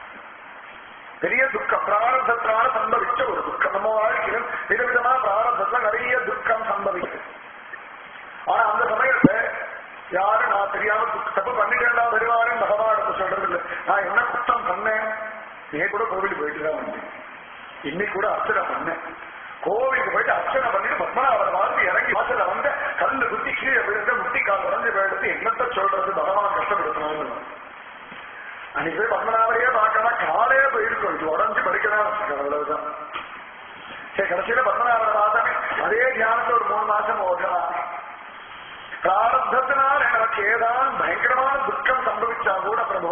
பெரிய துக்கம் பிராரத்தத்தினால சம்பவிச்ச ஒரு துக்கம் நம்ம வாழ்க்கையில் விதவிதமா பிராரத்தத்துல நிறைய துக்கம் சம்பவிக்குது ஆனா அந்த சமயத்துல யாரும் நான் தெரியாம தப்பு பண்ணிட்டேன்டா வருவாருன்னு பகவான் சொல்றது இல்லை நான் என்ன குத்தம் பண்ணேன் நீ கூட கோவிலுக்கு போயிட்டு தான் வந்தேன் இன்னைக்கு கூட அர்ச்சனை பண்ணேன் கோவிலுக்கு போயிட்டு அர்ச்சனை பண்ணிட்டு பத்மநாபர் வாழ்ந்து இறங்கி வாசல வந்து கல்லு குத்தி கீழே விழுந்த முட்டி கால் உடஞ்சு போயிடுத்து என்னத்த சொல்றது பகவான் கஷ்டப்படுத்தணும்னு அன்னைக்கு போய் பத்மநாபரையே பார்க்கலாம் காலே போயிருக்கும் இது உடஞ்சு படிக்கலாம் அவ்வளவுதான் சரி கடைசியில பத்மநாபரை பார்த்தானே அதே தியானத்தை ஒரு மூணு மாசம் ஓகலாம் பிராரப்தத்தினால் எனக்கு ஏதான் பயங்கரமான துக்கம் சம்பவிச்சா கூட பிரபோ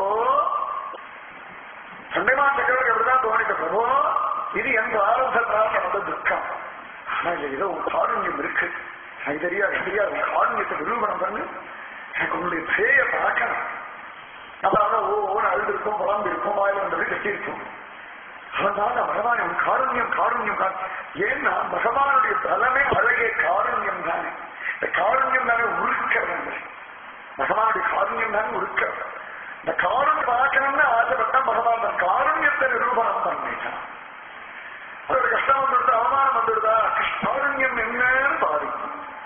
சண்டைமா சக்கரவர்த்தி அப்படிதான் தோணிட்டு பிரபோ இது என் பிராரப்தத்தினால் நடந்த துக்கம் ஆனா இல்ல ஏதோ ஒரு காரண்யம் இருக்கு எனக்கு தெரியாது தெரியாது உன் காரண்யத்தை நிரூபணம் பண்ணு எனக்கு உன்னுடைய பேய பார்க்கணும் நம்ம அவன் ஓ ஓன அழுது இருக்கும் புலம்பு இருக்கும் வாயில்ன்றது கட்டி இருக்கும் அவன் தான் பகவான் உன் காருண்யம் காருண்யம் காரு- ஏன்னா பகவானுடைய பலமே அழகே காருண்யம் தானே இந்த காருண்யம் தானே உருக்கிறது பகவானுடைய காருண்யம் தானே உருக்கிறது இந்த காருண்யம் பார்க்கணும்னு ஆசைப்பட்டா பகவான் தன் காருண்யத்தை நிரூபணம் பண்ணிட்டான் அது ஒரு கஷ்டம் வந்துடுது அவமானம் வந்துடுதா காருண்யம் என்னன்னு பாருங்க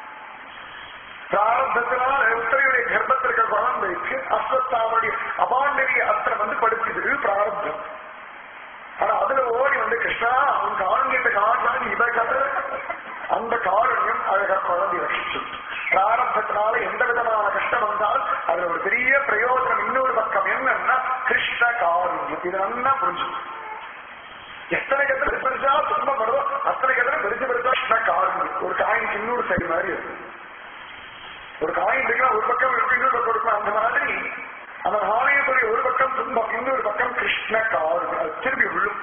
பிராரத்தத்தினால உத்தரையுடைய கர்ப்பத்தில் இருக்கிற குழந்தைக்கு அஸ்வத்தாவுடைய அபாண்டரிய அஸ்திரம் வந்து படிச்சது பிராரப்தம் ஆனா அதுல ஓடி வந்து கிருஷ்ணா அவன் காரண்யத்தை காட்டான்னு இவ கதை அந்த காரண்யம் அழகா குழந்தை ரசிச்சு பிராரப்தத்தினால எந்த விதமான கஷ்டம் வந்தால் அதுல ஒரு பெரிய பிரயோஜனம் இன்னொரு பக்கம் என்னன்னா கிருஷ்ண காரண்யம் இது நல்லா புரிஞ்சு எத்தனை எத்தனை பெருசு பெருசா துன்பம் வருதோ அத்தனை எத்தனை பெருசு பெருசா கிருஷ்ண காரண்யம் ஒரு காயினுக்கு இன்னொரு சைடு மாதிரி இருக்கு ஒரு காயின் இருக்குன்னா ஒரு பக்கம் இருக்கு இன்னொரு பக்கம் இருக்கும் அந்த மாதிரி அந்த நாணயத்துடைய ஒரு பக்கம் துன்பம் இன்னொரு பக்கம் கிருஷ்ண காரு அது திரும்பி விழும்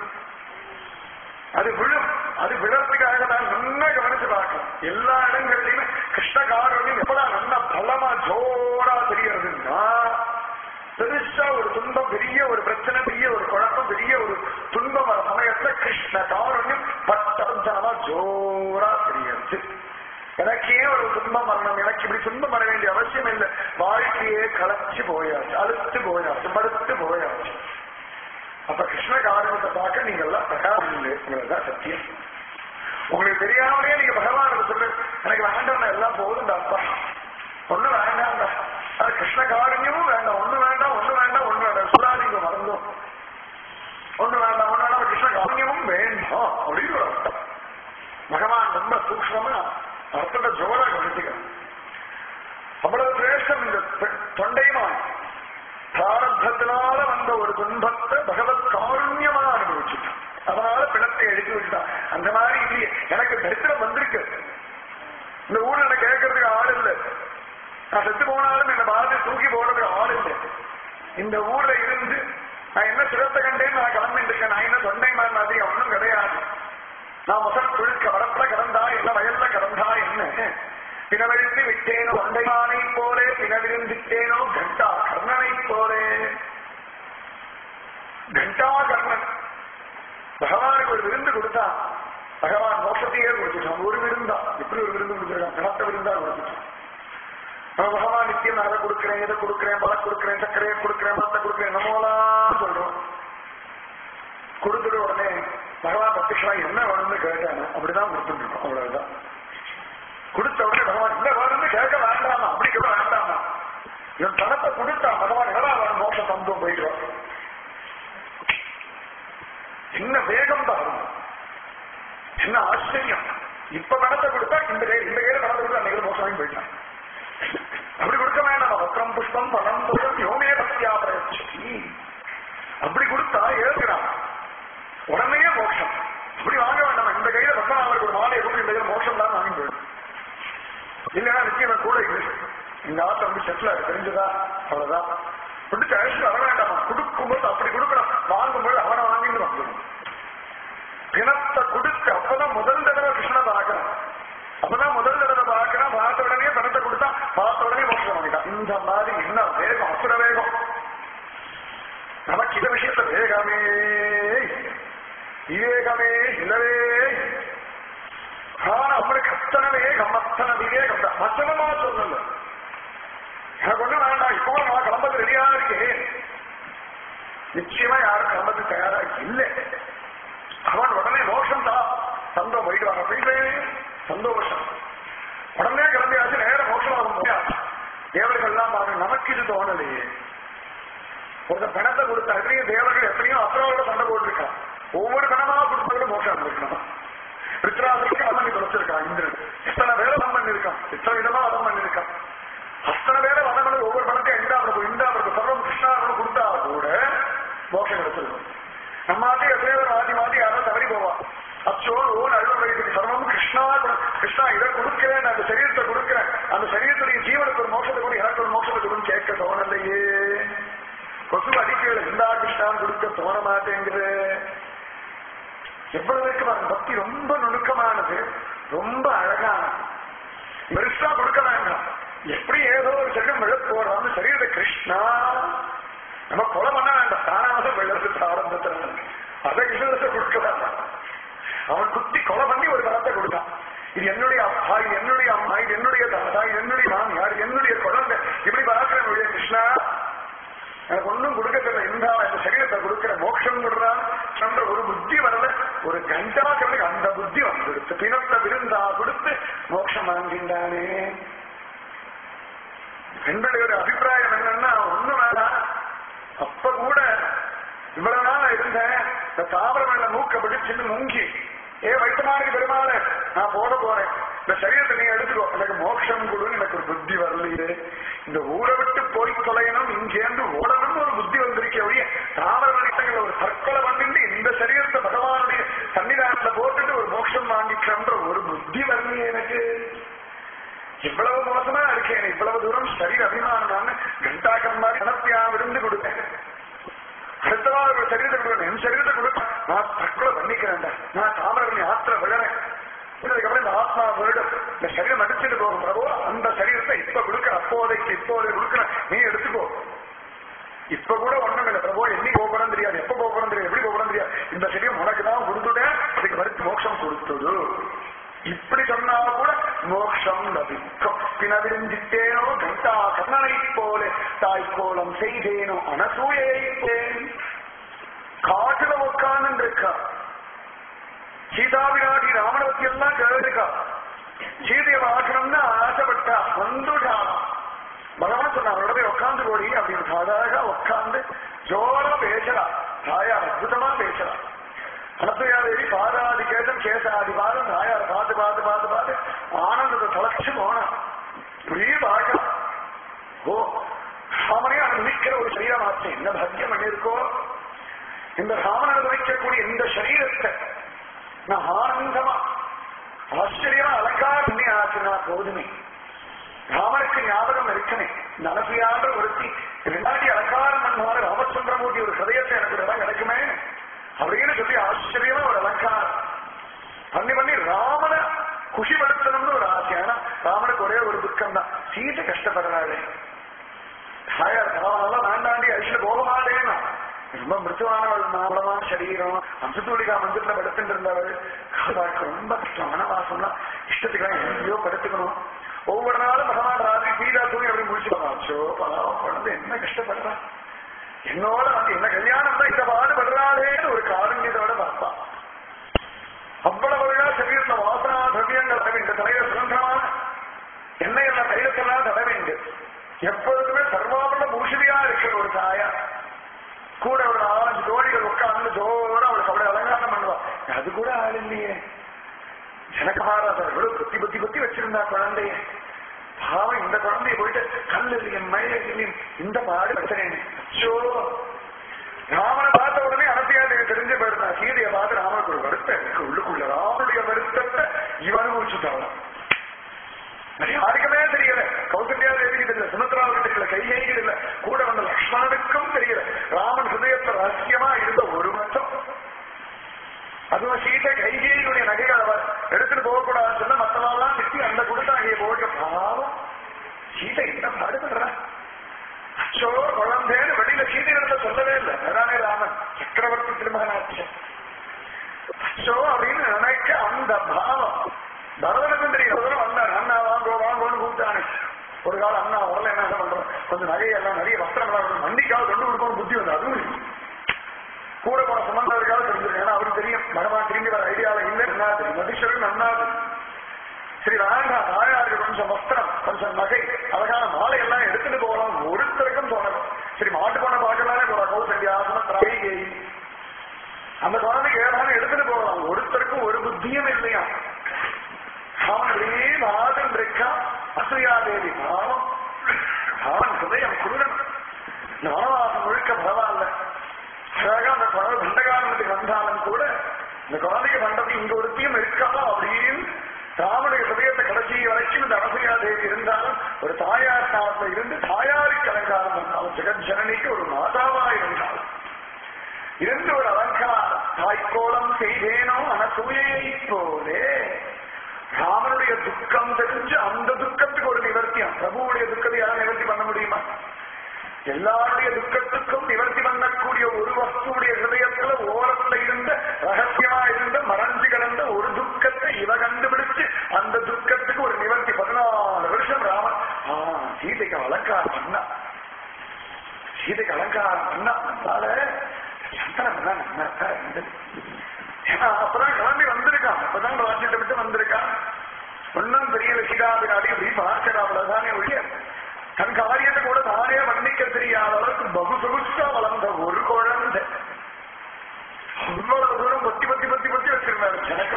அது விழும் அது விழறதுக்காக தான் நல்லா கவனிச்சு பார்க்கணும் எல்லா இடங்கள்லயுமே கிருஷ்ண காரணம் எப்பதான் நல்லா பலமா ஜோரா தெரியறதுன்னா பெருசா ஒரு துன்பம் பெரிய ஒரு பிரச்சனை பெரிய ஒரு குழப்பம் பெரிய ஒரு துன்பம் வர சமயத்துல கிருஷ்ண காரண்யம் பட்டமா ஜோரா தெரியறது எனக்கே ஒரு துன்பம் வரணும் எனக்கு இப்படி துன்பம் வர வேண்டிய அவசியம் இல்லை வாழ்க்கையே களைச்சு போயாச்சு அழுத்து போயாச்சு மறுத்து போயாச்சு அப்ப கிருஷ்ண காரணத்தை பார்க்க நீங்க எல்லாம் தயார் இல்லை உங்களுக்குதான் சத்தியம் உங்களுக்கு தெரியாமலே நீங்க பகவான் சொல்லு எனக்கு வேண்டாம் எல்லாம் போதும் அப்பா ஒண்ணு வேண்டாம் அது கிருஷ்ண காரண்யமும் வேண்டாம் ஒண்ணு வேண்டாம் ஒண்ணு வேண்டாம் ஒண்ணு வேண்டாம் சொல்லாதீங்க மறந்தோம் ஒண்ணு வேண்டாம் ஒண்ணு வேண்டாம் கிருஷ்ண காரண்யமும் சூக்ஷமா அர்த்தத்தை ஜோரா கவனிச்சுக்கணும் அவ்வளவு சிரேஷ்டம் இந்த பெ- தொண்டைமான் பிராரப்தத்தினால வந்த ஒரு துன்பத்தை பகவத் காருண்யமா அனுபவிச்சுட்டான் அதனால பிணத்தை எழுப்பி விட்டான் அந்த மாதிரி இல்லையே எனக்கு தரித்திரம் வந்திருக்கு இந்த ஊர்ல என்ன கேட்கறதுக்கு ஆள் இல்லை நான் செத்து போனாலும் என்னை பார்த்து தூக்கி போடுறதுக்கு ஆள் இல்லை இந்த ஊர்ல இருந்து நான் என்ன சிறந்த கண்டேன்னு நான் கிளம்பிட்டு இருக்கேன் நான் என்ன தொண்டைமான் மாதிரி ஒன்றும் கிடையாது நான் முதல் குழுக்க வரப்புல கிடந்தா இல்ல வயல்ல கிடந்தா என்ன பிணவழித்து விட்டேனோ தொண்டைமானை போலே பிணவிருந்திட்டேனோ கண்டா கர்ணனை போலே கண்டா கர்ணன் பகவானுக்கு ஒரு விருந்து கொடுத்தா பகவான் மோட்சத்தையே கொடுத்துட்டான் ஒரு விருந்தா எப்படி ஒரு விருந்து கொடுத்துருக்கான் கனத்த விருந்தா கொடுத்துட்டான் நம்ம பகவான் நித்தியம் நான் அதை கொடுக்கிறேன் இதை கொடுக்கிறேன் பல கொடுக்கிறேன் சர்க்கரையை கொடுக்கிறேன் மத்த கொடுக்கிறேன் நம்மளாம் சொல்றோம் கொடுத்துட்டு உடனே பகவான் பிரத்யக்ஷமா என்ன வேணும்னு கேட்டாங்க அப்படிதான் கொடுத்துட்டு இருக்கோம் அவ்வளவுதான் கொடுத்த உடனே பகவான் என்ன வேணும்னு கேட்க வேண்டாமா அப்படி கூட வேண்டாமா இவன் பணத்தை கொடுத்தா பகவான் என்னடா வேணும் மோட்சம் தந்தோம் போயிடுவான் என்ன வேகம் பாருங்க என்ன ஆச்சரியம் இப்ப பணத்தை கொடுத்தா இந்த கை இந்த கையில பணத்தை கொடுத்தா அன்னைக்கு மோசம் வாங்கி போயிட்டான் அப்படி கொடுக்க வேண்டாம் வஸ்திரம் புஷ்பம் பணம் புயம் யோமே பக்தியா பிரயச்சி அப்படி கொடுத்தா ஏற்கிறான் உடனே மோட்சம் அப்படி வாங்க வேண்டாம் இந்த கையில பத்மநாபருக்கு ஒரு மாலையை கொடுத்து இந்த கையில மோட்சம் தான் வாங்கி போயிடும் இல்லைன்னா நிச்சயம் கூட இல்லை இந்த ஆத்த வந்து செட்டில் ஆகு தெரிஞ்சதா அவ்வளவுதான் பிடிச்ச அழைச்சிட்டு வர வேண்டாமா கொடுக்கும்போது அப்படி கொடுக்கணும் வாங்கும்போது அவனை வாங்கிட்டு வந்துடும் பிணத்தை கொடுத்து அப்பதான் முதல் தடவை கிருஷ்ணனை பார்க்கணும் அப்பதான் முதல் தடவை பார்க்கணும் பார்த்த உடனே பணத்தை கொடுத்தா பார்த்த உடனே மோட்சம் வாங்கிட்டான் இந்த மாதிரி என்ன வேகம் அசுர வேகம் நமக்கு இந்த விஷயத்த வேகமே விவேகமே இல்லவே ஆனா அவனுக்கு அத்தனை வேகம் அத்தனை விவேகம் தான் வசனமா சொல்லல எனக்கு ஒண்ணும் வேண்டாம் இப்போ நான் கிளம்பது ரெடியா இருக்கேன் நிச்சயமா யாரும் கிளம்பது தயாரா இல்லை அவன் உடனே மோஷம் தான் சந்தோம் போயிட்டு வாங்க போயிட்டு சந்தோஷம் உடனே கிளம்பியாச்சு நேரம் மோஷம் ஆகும் போயாச்சு தேவர்கள்லாம் பாருங்க நமக்கு இது தோணலையே ஒரு பணத்தை கொடுத்த எத்தனையோ தேவர்கள் எத்தனையோ அப்புறவோட சண்டை போட்டிருக்கான் ஒவ்வொரு பணமா கொடுத்தவங்களும் மோசம் இருக்கான் ரித்ராசுக்கு வதம் தொலைச்சிருக்கான் இந்திரன் எத்தனை வேலை வதம் பண்ணிருக்கான் எத்தனை விதமா வதம் பண்ணிருக்கான் அத்தனை வேலை வதம் பண்ணி ஒவ்வொரு பணத்தையும் இந்தாபுரம் இந்தாபுரம் சர்வம் கிருஷ்ணாபுரம் கொடுத்தா கூட மோசம் கிடைச்சிருக்கும் நம்ம மாத்தி எத்தனையோ பேர் மாத்தி மாத்தி யாரோ தவறி போவா அச்சோ ஓன் அழுவ சர்வம் கிருஷ்ணா கிருஷ்ணா இதை கொடுக்கிறேன் அந்த சரீரத்தை கொடுக்கிறேன் அந்த சரீரத்துடைய ஜீவனுக்கு ஒரு மோசத்தை கொடு எனக்கு ஒரு மோசத்தை கொடுன்னு கேட்க தோணலையே கொசு அடிக்கல இந்தா கிருஷ்ணான் கொடுக்க தோண மாட்டேங்குது எவ்வளவு இருக்கு பாருங்க பக்தி ரொம்ப நுணுக்கமானது ரொம்ப அழகானது பெருசா கொடுக்க வேண்டாம் எப்படி ஏதோ ஒரு சரீரம் விழ போடுறான்னு சரீரத்தை கிருஷ்ணா நம்ம கொலை பண்ண வேண்டாம் தானாக விழறதுக்கு ஆரம்பத்துல அதை கிருஷ்ணத்தை கொடுக்க வேண்டாம் அவன் குத்தி கொலை பண்ணி ஒரு பலத்தை கொடுத்தான் இது என்னுடைய அப்பா இது என்னுடைய அம்மா இது என்னுடைய தாத்தா இது என்னுடைய மாமியார் இது என்னுடைய குழந்தை இப்படி பார்க்கிறேன் கிருஷ்ணா எனக்கு ஒன்றும் கொடுக்க தெரியல இருந்தா இந்த சரீரத்தை கொடுக்கிற மோட்சம் விடுறான் என்ற ஒரு புத்தி வரல ஒரு கண்டாக்கிறதுக்கு அந்த புத்தி வந்துடுத்து பிணத்தை விருந்தா கொடுத்து மோட்சம் வாங்கின்றானே பெண்களுடைய அபிப்பிராயம் என்னன்னா ஒண்ணு வேணாம் அப்ப கூட இவ்வளவு நாள் நான் இருந்தேன் இந்த தாவரம் வெள்ள மூக்க பிடிச்சிட்டு முங்கி ஏ வைத்தமாரி பெருமாளே நான் போட போறேன் இந்த சரீரத்தை நீ எடுத்துக்கோ எனக்கு மோட்சம் கொடுன்னு எனக்கு ஒரு புத்தி வரலையே இந்த ஊரை விட்டு போய் தொலையணும் இங்கேருந்து ஓடணும்னு ஒரு புத்தி வந்திருக்கே ஒழிய தாவர மனிதர்கள் ஒரு தற்கொலை பண்ணிட்டு இந்த சரீரத்தை பகவானுடைய சன்னிதானத்துல போட்டுட்டு ஒரு மோட்சம் வாங்கிக்கிறன்ற ஒரு புத்தி வரலையே எனக்கு இவ்வளவு மோசமா இருக்கேன் இவ்வளவு தூரம் சரீர அபிமானமான கண்டாக்கம் மாதிரி கணப்பியா விருந்து கொடுத்தேன் அடுத்தவா ஒரு சரீரத்தை கொடுக்கணும் என் சரீரத்தை கொடுக்க நான் தற்கொலை பண்ணிக்கிறேன்டா நான் தாமரவணி ஆத்திர விழறேன் அதுக்கப்புறம் இந்த ஆத்மா வருடம் இந்த சரீரம் அடிச்சுட்டு போகும் பிரபு அந்த சரீரத்தை இப்ப கொடுக்க அப்போதைக்கு இப்போதை கொடுக்கிறேன் நீ எடுத்துக்கோ இப்ப கூட ஒண்ணும் இல்லை பிரபு என்னைக்கு போகணும் தெரியாது எப்ப போகணும் தெரியாது எப்படி போகணும் தெரியாது இந்த சரீரம் உனக்கு தான் கொடுத்துட்டேன் அதுக்கு வரைக்கும் மோட்சம் கொடுத்தது இப்படி சொன்னா கூட மோட்சம் லபிக்கும் பிணவிருந்திட்டேனோ கண்டா கர்ணனை போல தாய்க்கோலம் செய்தேனோ அனசூயேன் காட்டுல உட்கார்ந்து இருக்கா சீதாவிராடி ராமணவத்தி எல்லாம் கேளுக்கா சீதையை வாக்கணும்னு ஆசைப்பட்டா வந்துடா பகவான் சொன்ன அவரோட போய் உட்காந்து போடி அப்படின்னு சாதாரண உட்காந்து ஜோரா பேசறா தாயார் அற்புதமா பேசறா அனசையாதேவி பாதாதி கேசம் கேசாதி பாதம் தாயார் பார்த்து பார்த்து பார்த்து பார்த்து இந்த ராமன் அனுபவிக்கக்கூடிய இந்த சரீரத்தை நான் ஆனந்தமா ஆச்சரியமா அலங்கார பண்ணி ஆச்சுனா போதுமே ராமனுக்கு ஞாபகம் இருக்கனே நலசியான்ற ஒருத்தி ரெண்டாடி அலங்காரம் பண்ணாரு ராமச்சந்திரமூர்த்தி ஒரு ஹதயத்தை எனக்கு ஒரு இடம் கிடைக்குமே அப்படின்னு சொல்லி ஆச்சரியமா ஒரு அலங்காரம் பண்ணி பண்ணி ராமனை குஷிப்படுத்தணும்னு ஒரு ஆசை ஆனா ராமனுக்கு ஒரே ஒரு துக்கம் தான் சீதை கஷ்டப்படுறாளே தாயார் ராவணெல்லாம் வேண்டாண்டி அழிச்சுட்டு போக மாட்டேன்னா ரொம்ப மிருத்துவானவள் மாபலமான சரீரம் அம்சத்தூளிகா மந்திரத்துல படுத்துட்டு இருந்தவள் காதாக்கு ரொம்ப கஷ்டம் வனவாசம்லாம் இஷ்டத்துக்கெல்லாம் எங்கேயோ படுத்துக்கணும் ஒவ்வொரு நாளும் பகவான் ராத்திரி சீதா தூங்கி அப்படி முடிச்சு அச்சோ பாவம் குழந்தை என்ன கஷ்டப்படுறா என்னோட வந்து என்ன கல்யாணம் தான் இந்த பாடுபடுறாளேன்னு ஒரு காரண்யத்தோட பார்ப்பா அவ்வளவு அழகா சரீரத்துல வாசனா திரவியங்கள் தர வேண்டும் தலையில சுதந்திரமான எண்ணெய் எல்லாம் தைலத்தெல்லாம் தர வேண்டும் எப்பொழுதுமே சர்வாபரண பூஷிதியா இருக்கிற ஒரு தாயா கூட ஒரு நாலஞ்சு தோழிகள் உட்கார்ந்து ஜோர அவளுக்கு அப்படி அலங்காரம் பண்ணுவா அது கூட ஆள் இல்லையே ஜனகமாராஜர் எவ்வளவு புத்தி புத்தி புத்தி வச்சிருந்தா குழந்தைய பாவம் இந்த குழந்தைய போயிட்டு கல் இல்லையும் மழை இல்லையும் இந்த பாடு பிரச்சனை அச்சோ ராமனை பார்த்த உடனே அனத்தியாதேவி தெரிஞ்சு போயிருந்தா சீதையை பார்த்து ராமனுக்கு ஒரு வருத்தம் இருக்கு உள்ளுக்குள்ள ராமனுடைய வருத்தத்தை இவன் அனுபவிச்சுட்டாங்க யாருக்குமே தெரியல கௌசல்யா தேவிக்கு தெரியல சுமத்ராவுக்கு தெரியல கைகைக்கு தெரியல கூட வந்த லக்ஷ்மணனுக்கும் தெரியல ராமன் ஹிருதயத்துல ரகசியமா இருந்த ஒரு வருஷம் அதுவும் சீதை கைகேயுடைய நகைகள் அவர் எடுத்துட்டு போகக்கூடாதுன்னு சொன்னா மத்தவெல்லாம் திட்டி அந்த கொடுத்தாங்க போக பாவம் சீதை என்ன பாடுபடுறா அச்சோ குழந்தைன்னு வெளியில சீதையிடத்துல சொல்லவே இல்லை அதானே ராமன் சக்கரவர்த்தி திருமகனாச்சு அச்சோ அப்படின்னு நினைக்க அந்த பாவம் பரதனுக்கும் தெரியும் ஒரு தடவை வந்தார் அண்ணா வாங்கோ வாங்கோன்னு கூப்பிட்டானே ஒரு காலம் அண்ணா வரல என்ன பண்றோம் கொஞ்சம் நகையெல்லாம் நிறைய வஸ்திரங்கள் மண்டிக்காவது கொண்டு கொடுக்கணும் புத்தி வந்து அதுவும் இருக்கு. கூட போன சம்பந்தத்துக்காக தெரிஞ்சிருக்கு ஏன்னா அவருக்கு தெரியும் பகவான் திரும்பி வர ஐடியால இல்லை என்ன தெரியும் மதீஸ்வரன் நன்னாது சரி வேண்டாம் தாயாருக்கு கொஞ்சம் வஸ்திரம் கொஞ்சம் நகை அழகான மாலை எல்லாம் எடுத்துட்டு போகலாம் ஒருத்தருக்கும் தோணணும் சரி மாட்டு போன பார்க்கலானே போறா கௌசல்யாசனம் திரைகை அந்த குழந்தைக்கு ஏதாவது எடுத்துட்டு போகலாம் ஒருத்தருக்கும் ஒரு புத்தியும் இல்லையா அவன் அப்படியே வாதம் இருக்கான் அசுயாதேவி பாவம் அவன் ஹிருதயம் குருடன் இந்த வனவாசம் முழுக்க பரவாயில்ல அழகா அந்த குழந்தை தண்டகாரணத்துக்கு வந்தாலும் கூட இந்த குழந்தைக்கு பண்றது இங்க ஒருத்தியும் இருக்காமோ அப்படின்னு ராமனுடைய ஹிருதயத்தை கடைசி வரைக்கும் இந்த அனசையா தேவி இருந்தாலும் ஒரு தாயார் ஸ்தானத்துல இருந்து தாயாருக்கு அலங்காரம் பண்ணாலும் ஜெகத் ஜனனிக்கு ஒரு மாதாவா இருந்தாலும் இருந்து ஒரு அலங்காரம் தாய்க்கோலம் செய்தேனோ அனசூயை போலே ராமனுடைய துக்கம் தெரிஞ்சு அந்த துக்கத்துக்கு ஒரு நிவர்த்தியம் பிரபுவுடைய துக்கத்தை யாரும் நிவர்த்தி பண்ண முடியுமா எல்லாருடைய துக்கத்துக்கும் நிவர்த்தி பண்ணக்கூடிய ஒரு வஸ்துடைய ஹிருதயத்துல ஓரத்துல இருந்த ரகசியமா இருந்த மறைஞ்சு கிடந்த ஒரு துக்கத்தை இவ கண்டுபிடிச்சு அந்த துக்கத்துக்கு ஒரு நிவர்த்தி பதினாலு வருஷம் ராமன் ஆ சீதைக்கு அலங்காரம் பண்ணா சீதைக்கு அலங்காரம் பண்ணா அதனால சந்தனம் எல்லாம் நல்லா தான் இருந்தது ஏன்னா அப்பதான் கிளம்பி வந்திருக்கான் அப்பதான் ராஜ்யத்தை விட்டு வந்திருக்கான் ஒன்னும் தெரியல சீதாபிராடி அப்படி பார்க்கிறான் அவ்வளவுதானே ஒழிய தன் காரியத்தை கூட தானே வர்ணிக்க தெரியாத அளவுக்கு பகு சொகுசா வளர்ந்த ஒரு குழந்தை அவ்வளவு தூரம் பத்தி பத்தி பத்தி பத்தி வச்சிருந்தாரு எனக்கு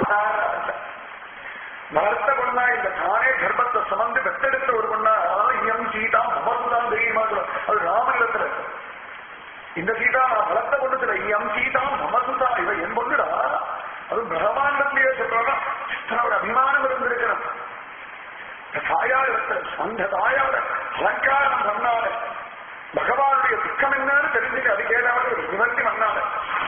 வளர்த்த பொண்ணா இந்த தானே கர்ப்பத்தை சுமந்து பெத்தெடுத்த ஒரு பொண்ணா இயம் சீதா மமசுதான் தெரியுமா சொல்ல. அது ராமனிடத்துல இந்த சீதா நான் வளர்த்த பொண்ணுல இயம் சீதா மமசுதா இவ என் பொண்ணுடா அது பிரம்மாண்டத்திலேயே சொல்றாங்க சித்தனோட அபிமானம் இருந்திருக்கணும் இந்த தாயாரிடத்துல அந்த தாயார அலங்காரம் பண்ணாத பகவானுடைய துக்கம் என்னன்னு தெரிஞ்சுக்க அதுக்கு ஏதாவது ஒரு நிவர்த்தி பண்ணாத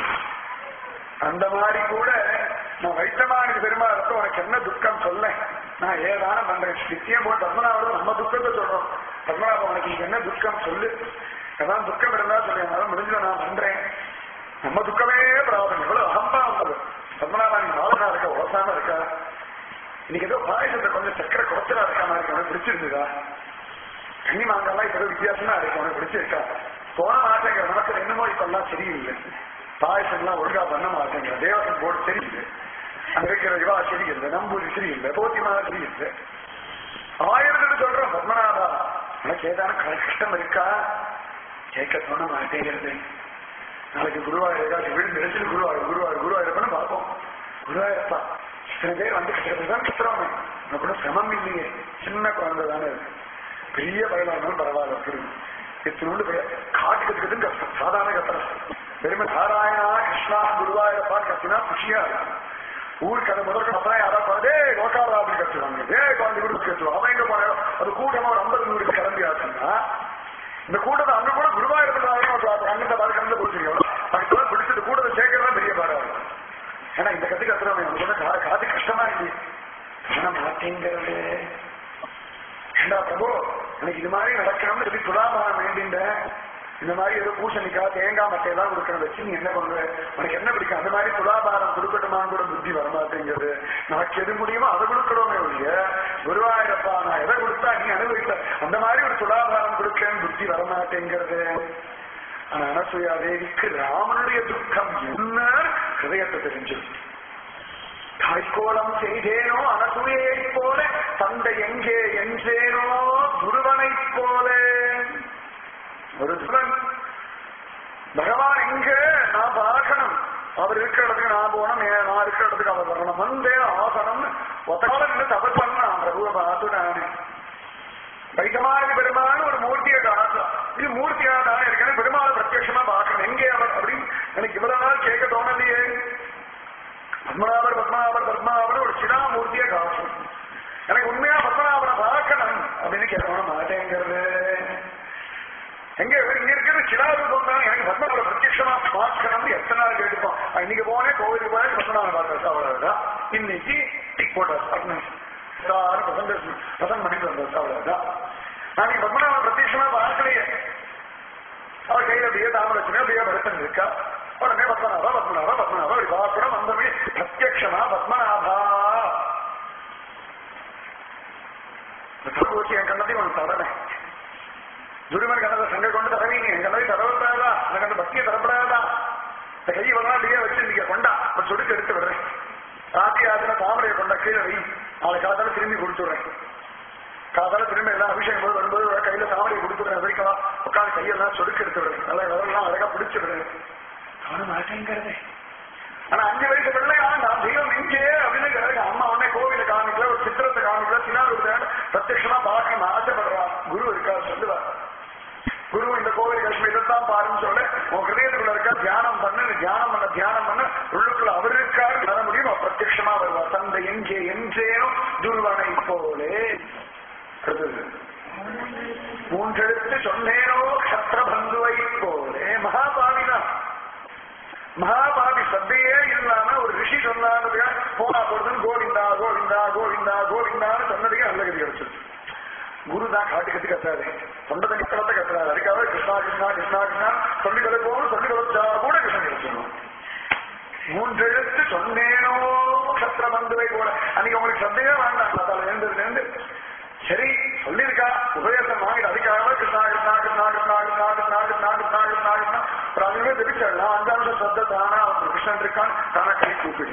அந்த மாதிரி கூட நான் வைத்தமானுக்கு பெருமாள் உனக்கு என்ன துக்கம் சொல்ல நான் ஏதான பண்றேன் நித்தியம் போய் பத்மநாபம் நம்ம துக்கத்தை சொல்றோம் பத்மநாபம் உனக்கு இங்க என்ன துக்கம் சொல்லு ஏதாவது துக்கம் இருந்தா சொல்லு அதனால முடிஞ்சல நான் பண்றேன் நம்ம துக்கமே பிராபம் எவ்வளவு அகம்பா வந்தது பத்மநாபா நீ மாலனா இருக்கா உலசாம இருக்கா இன்னைக்கு ஏதோ பாயசத்தை கொஞ்சம் சக்கரை குறைச்சலா இருக்கா மாதிரி இருக்கு உனக்கு பிடிச்சிருந்ததா கன்னி மாங்கெல்லாம் இப்ப ஏதோ வித்தியாசமா இருக்கு உனக்கு பிடிச்சிருக்கா போன மாட்டேங்கிற நமக்கு என்னமோ இப்ப எல்லாம் சரியில்லை பாயசம் எல்லாம் ஒழுங்கா பண்ண மாட்டேங்கிற தேவசம் போர்டு சரியில்லை அங்க இருக்கிற இவா சரியில்லை நம்பூரி சரியில்லை போத்திமா சரியில்லை ஆயிரத்துக்கு சொல்றோம் பத்மநாபா உனக்கு ஏதான கஷ்டம் இருக்கா கேட்க தோண மாட்டேங்கிறது நாளைக்கு குருவாயூர் ஏதாச்சும் விழுந்து எடுத்துட்டு குருவாயூர் குருவாயூர் குருவாயூர் பார்ப்போம் குருவாயூரப்பா இத்தனை பேர் வந்து கட்டுறதுதான் கத்துறோமே உனக்கு கூட சிரமம் இல்லையே சின்ன குழந்தை தானே இருக்கு பெரிய பயனாலும் பரவாயில்ல இருக்கு இத்தினோண்டு காட்டு கத்துக்கிறதுன்னு கஷ்டம் சாதாரண கத்துறோம் பெருமை நாராயணா கிருஷ்ணா குருவாயூரப்பா கத்தினா குஷியா இருக்கும் ஊருக்கு அது முதல்ல அப்பதான் யாராவது போனதே லோகாரா அப்படின்னு கத்துவாங்க ஏ குழந்தை வீடு கத்துவாங்க அவன் எங்க போனாயோ அது கூட்டமா ஒரு ஐம்பது நூறு கிளம்பி ஆச்சுன்னா இந்த கூட்டத்தை அங்க கூட குருவாயூரப்பா அங்கிட்ட பாரு கண்டு போச்சுங்க அதுக்கு பிடிச்சது கூட்டத்தை சேர்க்கறதா பெரிய பாடா இருக்கும் ஏன்னா இந்த கத்து கத்துறவன் எனக்கு சொன்ன கா- காது கஷ்டமா இல்லையே ஆனா மாட்டேங்கிறது ஏண்டா பிரபு எனக்கு இது மாதிரி நடக்கணும்னு சொல்லி துலாபாரம் வேண்டின்றேன் இந்த மாதிரி ஏதோ பூசணிக்காய் தேங்காய் மட்டை எல்லாம் கொடுக்கணும் வச்சு நீ என்ன பண்ணுவ உனக்கு என்ன பிடிக்கும் அந்த மாதிரி துலாபாரம் கொடுக்கட்டுமான்னு கூட புத்தி வரமாட்டேங்கிறது நமக்கு எது முடியுமோ அதை கொடுக்கணுமே ஒழிய குருவாயிரப்பா நான் எதை கொடுத்தா நீ அனுபவித்த அந்த மாதிரி ஒரு துலாபாரம் கொடுக்கன்னு புத்தி வரமாட்டேங்கிறது ஆனா அனசூயா தேவிக்கு ராமனுடைய துக்கம் என்ன ஹிருதயத்தை தெரிஞ்சிருக்கு தாய்க்கோலம் செய்தேனோ அனசூயைப் போல தந்தை எங்கே என்றேனோ துருவனைப் போல ஒரு துருவன் பகவான் எங்க நான் பார்க்கணும் அவர் இருக்கிற இடத்துக்கு நான் போனோம் ஏ- நான் இருக்கிற இடத்துக்கு அவர் வரணும் வந்தே ஆசனம்னு ஒத்தால நின்று தபஸ் பண்ணான் பிரபுவை பார்த்து நானு வைகமாதி பெருமாள் ஒரு மூர்த்தியை காட்டலாம் இது மூர்த்தியா தானே இருக்கேன் பெருமாளை பிரத்யட்சமா பார்க்கணும் எங்கே அவர் அப்படின்னு எனக்கு இவ்வளவு நாள் கேட்க தோணலையே பத்மநாபர் பத்மநாபர் பத்மநாபர் ஒரு சிதாமூர்த்தியை காட்டும் எனக்கு உண்மையா பத்மநாபரை பார்க்கணும் அப்படின்னு கேட்க மாட்டேங்கிறது எங்க இங்க இருக்கிறது சிதாரூபம் தான் எனக்கு பத்மநாபரை பிரத்யட்சமா பார்க்கணும்னு எத்தனை நாள் கேட்டுப்போம் அஹ் இன்னைக்கு போனேன் கோவிலுக்கு போனேன் பத்மநாபர் பார்த்தாச்சு அவ்வளவுதான் இன்னைக்கு டிக் போட்டாச்சு அப்படின்னு சார் பசங்க பசங்க பண்ணிட்டு வந்தாச்சு அவ்வளவுதான் நாளைக்கு பத்மநாபன் பிரத்யட்சமா பார்க்கலையே அவர் கையில அப்படியே தாமரை வச்சுனா அப்படியே படுத்தன் இருக்கா உடனே பத்மநாபா பத்மநாபா பத்மநாபா அப்படி பார்க்கணும் வந்தமே பிரத்யக்ஷமா பத்மநாபா போச்சு என் கண்ணத்தையும் ஒன்று தடவை துருவன் கண்ணதை சங்க கொண்டு தடவீங்க என் கண்ணதை தடவப்படாதா அந்த கண்ண பக்தியை தரப்படாதா இந்த கை வரலாம் அப்படியே வச்சு நீங்க கொண்டா ஒரு சொடுக்கு எடுத்து விடுறேன் ராத்தி ஆத்தின தாமரையை கொண்டா கீழே வை நாளை காலத்தால திரும்பி கொடுத்துடுறேன் காதால திரும்ப எல்லாம் அபிஷேகம் போது வரும்போது ஒரு கையில தாமரையை கொடுத்துடுறேன் வைக்கலாம் உட்காந்து கையெல்லாம் சொடுக்கு எடுத்து விடுறேன் நல்லா விரலாம் அழகா பிடிச்சு விடுறேன் அவனு மாட்டேங்கிறதே ஆனா அஞ்சு வயசு பிள்ளை ஆண்டாம் தெய்வம் இங்கே அப்படின்னு கிடையாது அம்மா உடனே கோவில காமிக்கல ஒரு சித்திரத்தை காமிக்கல சினாரூபத்தை பிரத்யட்சமா பார்க்கணும் ஆசைப்படுறான் குரு இருக்கா சொல்லுவார் குரு இந்த கோவில் கஷ்மி இதைத்தான் பாருன்னு சொல்ல உன் ஹிருதயத்துக்குள்ள இருக்க தியானம் பண்ணு நீ தியானம் பண்ண தியானம் பண்ண உள்ளுக்குள்ள அவர் இருக்காரு வர முடியும் அவர் பிரத்யட்சமா வருவார் தந்தை எங்கே என்றேனும் துருவனை போலே அடுத்தது. மூன்றெழுத்து சொன்னேனோ கத்திரபந்துவை போலே மகாபாவிதான் மகாபாவி சத்தையே இல்லாம ஒரு ரிஷி சொன்னாங்க போனா போறதுன்னு கோவிந்தா கோவிந்தா கோவிந்தா கோவிந்தான்னு சொன்னதுக்கே நல்ல கதி கிடைச்சிருச்சு குரு தான் காட்டு கத்தி கத்தாரு தொண்டை தண்ணி கலத்தை கத்துறாரு அதுக்காக கிருஷ்ணா கிருஷ்ணா கிருஷ்ணா கிருஷ்ணா சொல்லி தொலைப்போம் சொல்லி தொலைச்சா கூட கிருஷ்ணன் கிடைச்சிடணும் மூன்றெழுத்து சொன்னேனோ சத்திரபந்துவை போல அன்னைக்கு உங்களுக்கு சந்தையே வேண்டாம் அதால எழுந்ததுல இருந்து சரி சொல்லியிருக்கா உபதேசம் வாங்கிட்டு அதுக்காக கிருஷ்ணா கிருஷ்ணா கிருஷ்ணா கிருஷ்ணா கிருஷ்ணா கிருஷ்ணா கிருஷ்ணா கிருஷ்ணா கிருஷ்ணா கிருஷ்ணா அப்புறம் அதுவே தெரிவிச்சிடலாம் அஞ்சாம் வருஷம் சத்த தானா அவன் கிருஷ்ணன் இருக்கான் தானா கை கூப்பிடு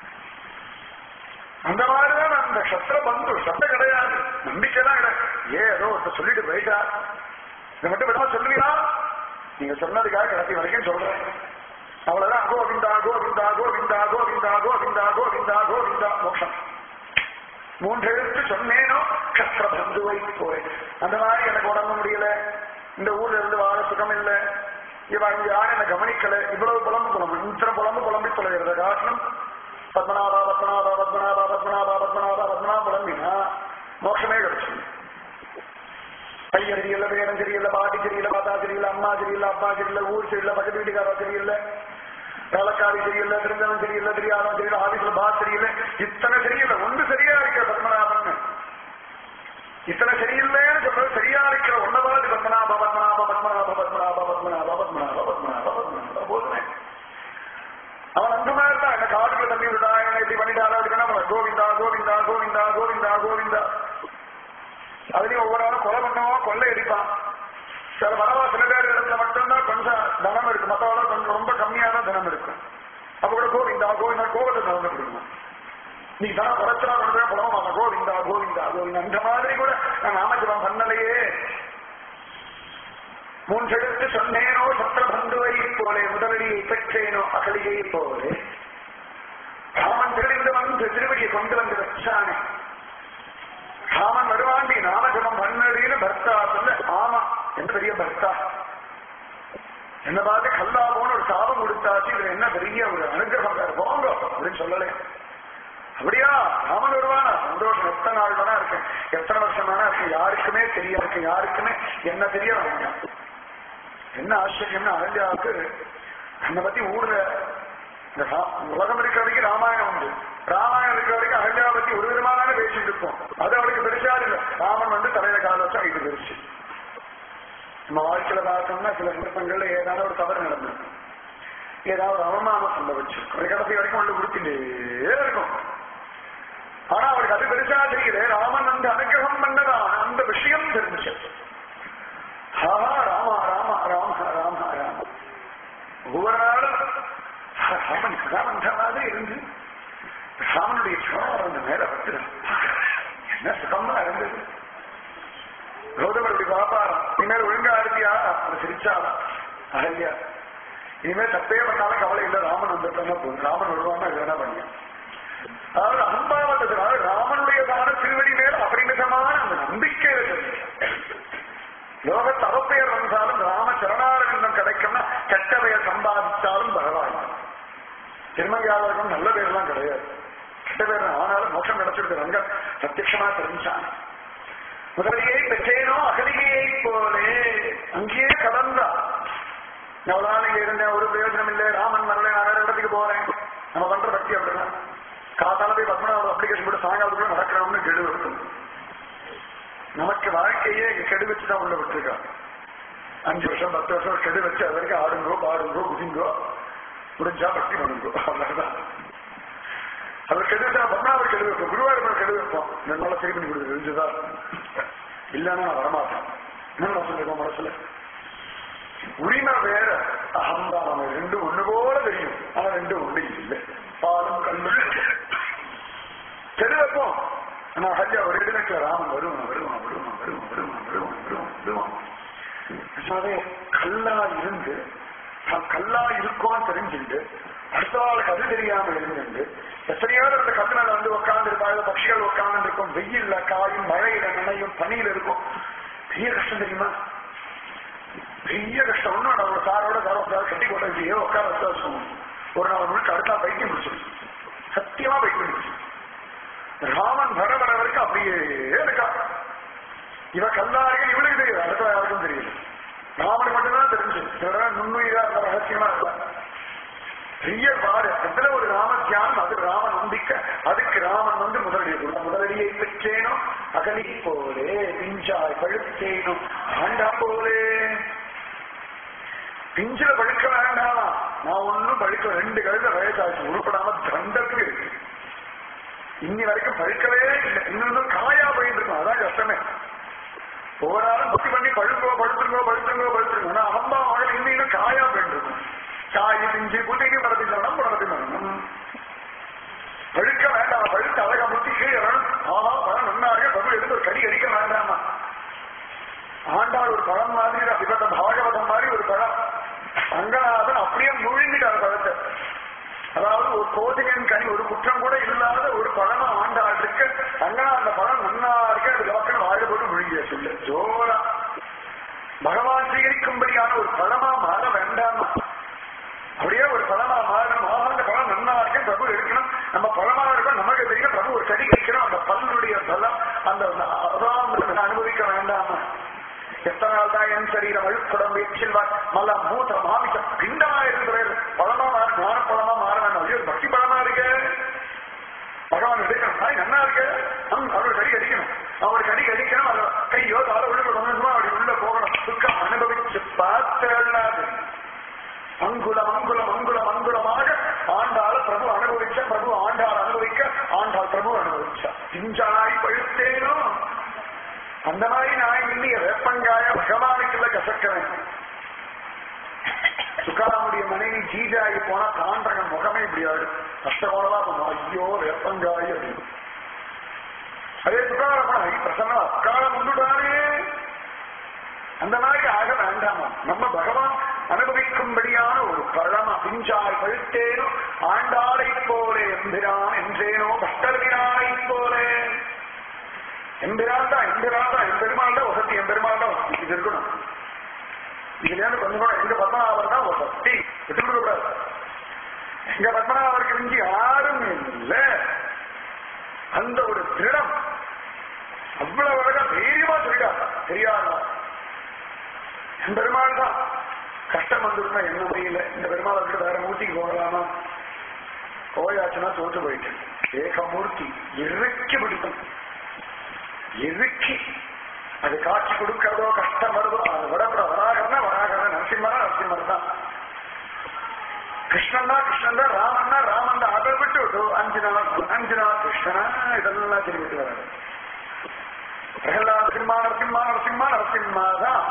அந்த மாதிரிதான் அந்த சத்திர பந்து சத்த கிடையாது நம்பிக்கைதான் கிடையாது ஏ ஏதோ ஒருத்தர் சொல்லிட்டு போயிட்டா இதை மட்டும் விடாம சொல்லுவீங்களா நீங்க சொன்னதுக்காக கடைசி வரைக்கும் சொல்றேன் அவ்வளவுதான் கோவிந்தா கோவிந்தா கோவிந்தா கோவிந்தா கோவிந்தா கோவிந்தா கோவிந்தா மோட்சம் மூன்றெழுத்து சொன்னேனோ கத்திர பந்துவை போய் அந்த மாதிரி எனக்கு உடம்பு முடியல இந்த ஊர்ல இருந்து வாழ சுகம் இல்ல இவன் இங்க யாரும் என்ன கவனிக்கல இவ்வளவு புலம்பு புலம்பு இத்தனை புலம்பு புலம்பி தொலைகிறத காரணம் பத்மநாபா பத்மநாபா பத்மநாபா பத்மநாபா பத்மநாபா பத்மநாபா புலம்பினா மோட்சமே கிடைச்சு பையன் தெரியல பேரன் தெரியல பாட்டி தெரியல பாத்தா தெரியல அம்மா தெரியல அப்பா தெரியல ஊர் தெரியல பக்கத்து வீட்டுக்காரா தெரியல வேலைக்காரி தெரியல திருந்தவன் தெரியல தெரியாதவன் தெரியல ஆபீஸ்ல பாஸ் தெரியல இத்தனை தெரியல ஒண்ணு சரியா இருக்க பத்மநாபன் இத்தனை சரியில்லைன்னு சொல்றது சரியா இருக்கிற ஒன்ன பாட்டு பத்மநாப பத்மநாப பத்மநாப பத்மநாப பத்மநாப பத்மநாப பத்மநாப பத்மநாப போதுமே அவன் அந்த மாதிரி தான் என்ன காட்டுல தண்ணி விட்டா என்ன இப்படி பண்ணிட்டாலும் அப்படி பண்ணா கோவிந்தா கோவிந்தா கோவிந்தா கோவிந்தா கோவிந்தா அதுலயும் ஒவ்வொரு ஆளும் கொலை பண்ணவோ கொள்ளை அடிப்பான் சில வரவா சில பேர் இடத்துல மட்டும்தான் கொஞ்சம் தனம் இருக்கு மற்றவங்க கொஞ்சம் ரொம்ப கம்மியான தனம் இருக்கும் அப்ப கூட கோவிந்தா கோவிந்தா கோவத்தை தனம் கொடுக்கணும் நீ தனம் குறைச்சலா கொண்டு போய் புலவ மாட்டோம் கோவிந்தா கோவிந்தா கோவிந்தா இந்த மாதிரி கூட நான் நாமஜபம் பண்ணலையே மூன்றெடுத்து சொன்னேனோ சத்திரபந்துவை போலே முதலடியை பெற்றேனோ அகலியை போலே ராமன் திருடிந்து வந்து திருவடியை கொண்டு வந்து வச்சானே ராமன் வருவாண்டி நாமஜபம் பண்ணடின்னு பர்த்தா சொல்ல ஆமா என்ன பெரிய பர்த்தா என்ன பார்த்து கல்லாபோன்னு ஒரு சாபம் வந்தாச்சு இதுல என்ன பெரிய ஒரு அனுகிரகம் வேற போங்க அப்படின்னு சொல்லலை அப்படியா ராமன் வருவானா சந்தோஷம் எத்தனை நாள் வேணா இருக்கு எத்தனை வருஷம் வேணா இருக்கு யாருக்குமே தெரியாது யாருக்குமே என்ன தெரிய வேண்டாம் என்ன ஆச்சரியம்னா அகல்யாவுக்கு என்னை பத்தி ஊர்ல இந்த ரா- உலகம் இருக்கிற வரைக்கும் ராமாயணம் உண்டு ராமாயணம் இருக்கிற வரைக்கும் அகல்யா பத்தி ஒரு விதமான பேசிட்டு இருப்போம் அது அவளுக்கு பெருசா இல்லை ராமன் வந்து தலையில கால வச்சா இது பெருசு நம்ம வாழ்க்கையில பார்த்தோம்னா சில சந்தர்ப்பங்கள்ல ஏதாவது ஒரு தவறு நடந்திருக்கும் ஏதாவது ஒரு அவமானம் சம்பவிச்சிருக்கும் ஒரு கடைசி வரைக்கும் உள்ள உறுத்திலே இருக்கும் ஆனா அவருக்கு அது பெருசா தெரியல ராமன் அந்த அனுகிரகம் பண்ணதான் அந்த விஷயம் தெரிஞ்சு ஆஹா ராமா ராமா ராமா ராமா ராமா ஒவ்வொரு நாளும் ராமன் ராமன் மாதிரி இருந்து ராமனுடைய சோழர் அந்த மேல வந்து என்ன சுகமா இருந்தது கௌதமருடைய பாப்பாரா இனிமேல் ஒழுங்கா இருக்கியா அவர் சிரிச்சாரா அகல்யா இனிமேல் தப்பே பண்ணாலும் கவலை இல்லை ராமன் வந்துட்டானா போதும் ராமன் வருவான்னா இதுனா பண்ணியா அதாவது அன்பாவதனால ராமனுடையதான திருவடி மேல் அப்படிமிதமான அந்த நம்பிக்கை இருக்குது லோக தவப்பெயர் வந்தாலும் ராம சரணாரவிந்தம் கிடைக்கும்னா கெட்ட பெயர் சம்பாதிச்சாலும் பரவாயில்லை திருமங்கையாளருக்கும் நல்ல பேர்லாம் கிடையாது கெட்ட பேர் ஆனாலும் மோட்சம் கிடைச்சிருக்கு ரங்கன் பிரத்யட்சமா தெரிஞ்சான் முதலியை பெற்றேனோ அகலிகையை போலே அங்கேயே கடந்தா எவ்வளவு நாள் இங்க இருந்தேன் ஒரு பிரயோஜனம் இல்லை ராமன் வரல நான் வேற இடத்துக்கு போறேன் நம்ம பண்ற பக்தி அப்படிதான் காத்தால போய் பத்மநாப அப்ளிகேஷன் போட்டு சாயங்காலத்துக்குள்ள நடக்கிறோம்னு கெடு இருக்கும் நமக்கு வாழ்க்கையே இங்க கெடு வச்சு தான் உள்ள விட்டுருக்காங்க அஞ்சு வருஷம் பத்து வருஷம் கெடு வச்சு அது வரைக்கும் ஆடுங்கோ பாடுங்கோ குதிங்கோ முடிஞ்சா பக்தி பண்ணுங்கோ அவ்வளவுதான் அவர் கெடு வச்சா பத்மநாபர் கெடு வைப்போம் குருவாயூர் கெடு வைப்போம் இந்த நாள சரி பண்ணி கொடுத்து தெரிஞ்சுதான் இல்லைன்னா நான் வரமாட்டேன் என்ன நான் சொல்லிருக்கோம் மனசுல உரிமை வேற அகம்தான் நம்ம ரெண்டு ஒண்ணு போல தெரியும் ஆனா ரெண்டு ஒண்ணு இல்லை பாலும் கல்லும் சரி வைப்போம் ஆனா ஹரியா ஒரு இடத்துல ராமன் வருவான் வருவான் வருவான் வருவான் வருவான் வருவான் வருவான் வருவான் அதே கல்லா இருந்து தான் கல்லா இருக்கோன்னு தெரிஞ்சுட்டு அடுத்த ஆளுக்கு அது தெரியாம இருந்துட்டு எத்தனையோ அந்த கல்லு மேல வந்து உட்கார்ந்து இருப்பாங்க பட்சிகள் உட்கார்ந்து இருக்கும் வெயில்ல காயும் மழையில நனையும் பனியில இருக்கும் பெரிய கஷ்டம் தெரியுமா பெரிய கஷ்டம் ஒன்றும் நம்ம சாரோட சாரோட கட்டி கொண்டு வச்சு உட்கார வச்சு வச்சுக்கோங்க ஒரு நாள் முழுக்க அடுத்தா பைத்தியம் பிடிச்சிருக்கு சத்தியமா பைத்தியம் பிடிச்சிருக்கு ராமன் வர வர வரைக்கும் அப்படியே இருக்கா இவ கல்லாருக்கு இவளுக்கு தெரியும் அடுத்த யாருக்கும் தெரியல ராமனுக்கு மட்டும்தான் தெரிஞ்சு சிலர் நுண்ணுயிரா இருந்த ரகசியமா இருந்தா பெரிய பாடு அதுல ஒரு ராம தியானம் அது ராம நம்பிக்கை அதுக்கு ராமன் வந்து முதலடி கொடுத்த முதலடியை பெற்றேனோ அகலி போலே பிஞ்சாய் பழுத்தேனோ ஆண்டா போலே பிஞ்சில பழுக்க வேண்டாமா நான் ஒண்ணும் பழுக்க ரெண்டு கழுத வயசாச்சு உருப்படாம தண்டத்துக்கு இருக்கு இன்னி வரைக்கும் பழுக்கவே இல்லை இன்னொன்னு காயா போயிட்டு இருக்கும் அதான் கஷ்டமே ஒவ்வொரு நாளும் பக்தி பண்ணி பழுங்கோ பழுத்துங்கோ பழுத்துங்கோ பழுத்துருங்க ஆனா அம்பா மகள் இன்னும் காயா போயிட்டு இருக்கும் காய் பிஞ்சு புதிக்கு படத்தி சொல்லணும் படத்தி பண்ணணும் பழுக்க வேண்டாம் பழுத்து அழகா முத்தி கீழே வரணும் ஆஹா பழம் நன்னா இருக்க பிரபு எடுத்து ஒரு கடி அடிக்க வேண்டாமா ஆண்டாள் ஒரு பழம் மாதிரி அப்படிப்பட்ட பாகவதம் மாதிரி ஒரு பழம் ரங்கநாதன் அப்படியே முழுங்கிட்டார் பழத்தை அதாவது ஒரு கோதிகன் கனி ஒரு குற்றம் கூட இல்லாத ஒரு பழமா ஆண்டாள் இருக்கு அங்கனா அந்த பழம் நன்னா இருக்கு அது லோக்கல் வாழை போட்டு முழுங்கிய சொல்லு ஜோரா பகவான் ஸ்வீகரிக்கும்படியான ஒரு பழமா மாற வேண்டாமா அப்படியே ஒரு பழமா மாறணும் ஆஹா அந்த பழம் நன்னா இருக்கு பிரபு எடுக்கணும் நம்ம பழமா இருக்கோம் நமக்கு தெரியும் பிரபு ஒரு கடி வைக்கணும் அந்த பல்லுடைய பலம் அந்த அதான் அனுபவிக்க வேண்டாமா எத்தனை நாள் தான் என் சரீரம் அழுக்குடம் எச்சில்வார் மல்ல மூத்த மாமிசம் பிண்டமா இருக்கிறது பழமா மாற ஞான பழமா மாற வேண்டாம் ஐயோ பக்தி பழமா இருக்கு பகவான் எடுக்கணும் தாய் நன்னா இருக்கு ஹம், அவரோட கடி அடிக்கணும் அவரோட கடி அடிக்கணும் அது கையோ கால உள்ள கொஞ்சமா அப்படி உள்ள போகணும் துக்கம் அனுபவிச்சு பார்த்தேன் அங்குலம் அங்குலம் அங்குலம் அங்குலமாக ஆண்டாள் பிரபு அனுபவிச்ச பிரபு ஆண்டாள் அனுபவிக்க ஆண்டாள் பிரபு அனுபவிச்சா பிஞ்சாய் பழுத்தேனோ அந்த மாதிரி நான் இல்லைய வேப்பங்காய பகவானுக்குள்ள கசக்கிறேன் சுகாமுடைய மனைவி ஜீஜாகி போனா தாண்டகன் முகமே இப்படி ஆயிடும் கஷ்டமானதா பண்ணும் ஐயோ வேப்பங்காய் அப்படின்னு அதே சுகாரமன் ஐ பிரசன்னா அக்காலம் உண்டுடானே அந்த மாதிரி ஆக வேண்டாமா நம்ம பகவான் அனுபவிக்கும்படியான ஒரு பழமா பிஞ்சாய் பழுத்தேனோ ஆண்டாளை போலே எம்பிரான் என்றேனோ பக்தர்பிரானை போலே எம்பிரான் தான் எம்பிரான் தான் எம்பெருமாள் தான் வசதி எம்பெருமாள் தான் வசதி இது இருக்கணும் இதுல இருந்து கொஞ்சம் கூட எங்க பத்மநாபர் தான் ஒரு சக்தி விட்டு கொடுக்க கூடாது இங்க பத்மநாபருக்கு மிஞ்சி யாரும் இல்ல அந்த ஒரு திடம் அவ்வளவு அழகா தைரியமா சொல்லிட்டார் தெரியாதா என் பெருமாள் தான் கஷ்டம் வந்துருந்தா என்ன முடியல இந்த பெருமாள் விட்டு வேற மூர்த்திக்கு போகலாமா போயாச்சுன்னா தோற்று போயிட்டேன் ஏகமூர்த்தி இறுக்கி பிடிக்கும் இறுக்கி அது காட்சி கொடுக்கிறதோ கஷ்டம் வருதோ அது விடப்பட வராகன்னா வராகன நரசிம்மரா நரசிம்மர் தான் கிருஷ்ணன்னா கிருஷ்ணன் தான் ராமன்னா ராமன் தான் அதை விட்டு விட்டு அஞ்சனா அஞ்சனா கிருஷ்ணனா இதெல்லாம் திரும்பிட்டு வராது பிரகலாத சிம்மா நரசிம்மா நரசிம்மா நரசிம்மா தான்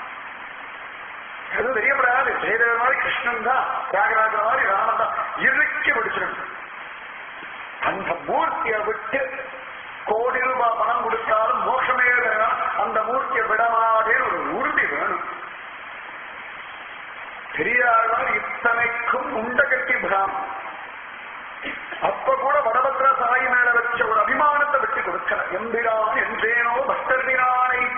அது தெரியப்படாது ஜெயதேவ மாதிரி கிருஷ்ணன் தான் தியாகராஜ மாதிரி ராமன் தான் இறுக்கி பிடிச்சிருக்கு அந்த மூர்த்தியை விட்டு கோடி ரூபாய் பணம் கொடுத்தாலும் மோட்சமே வேணும் அந்த மூர்த்தியை விடமாதே ஒரு உறுதி வேணும் பெரியாழ்வார் இத்தனைக்கும் உண்ட கட்டி பிராம் அப்ப கூட வடபத்ர சாய் மேல வச்ச ஒரு அபிமானத்தை விட்டு கொடுக்கல எம்பிரான் என்றேனோ பக்தர்பிரானை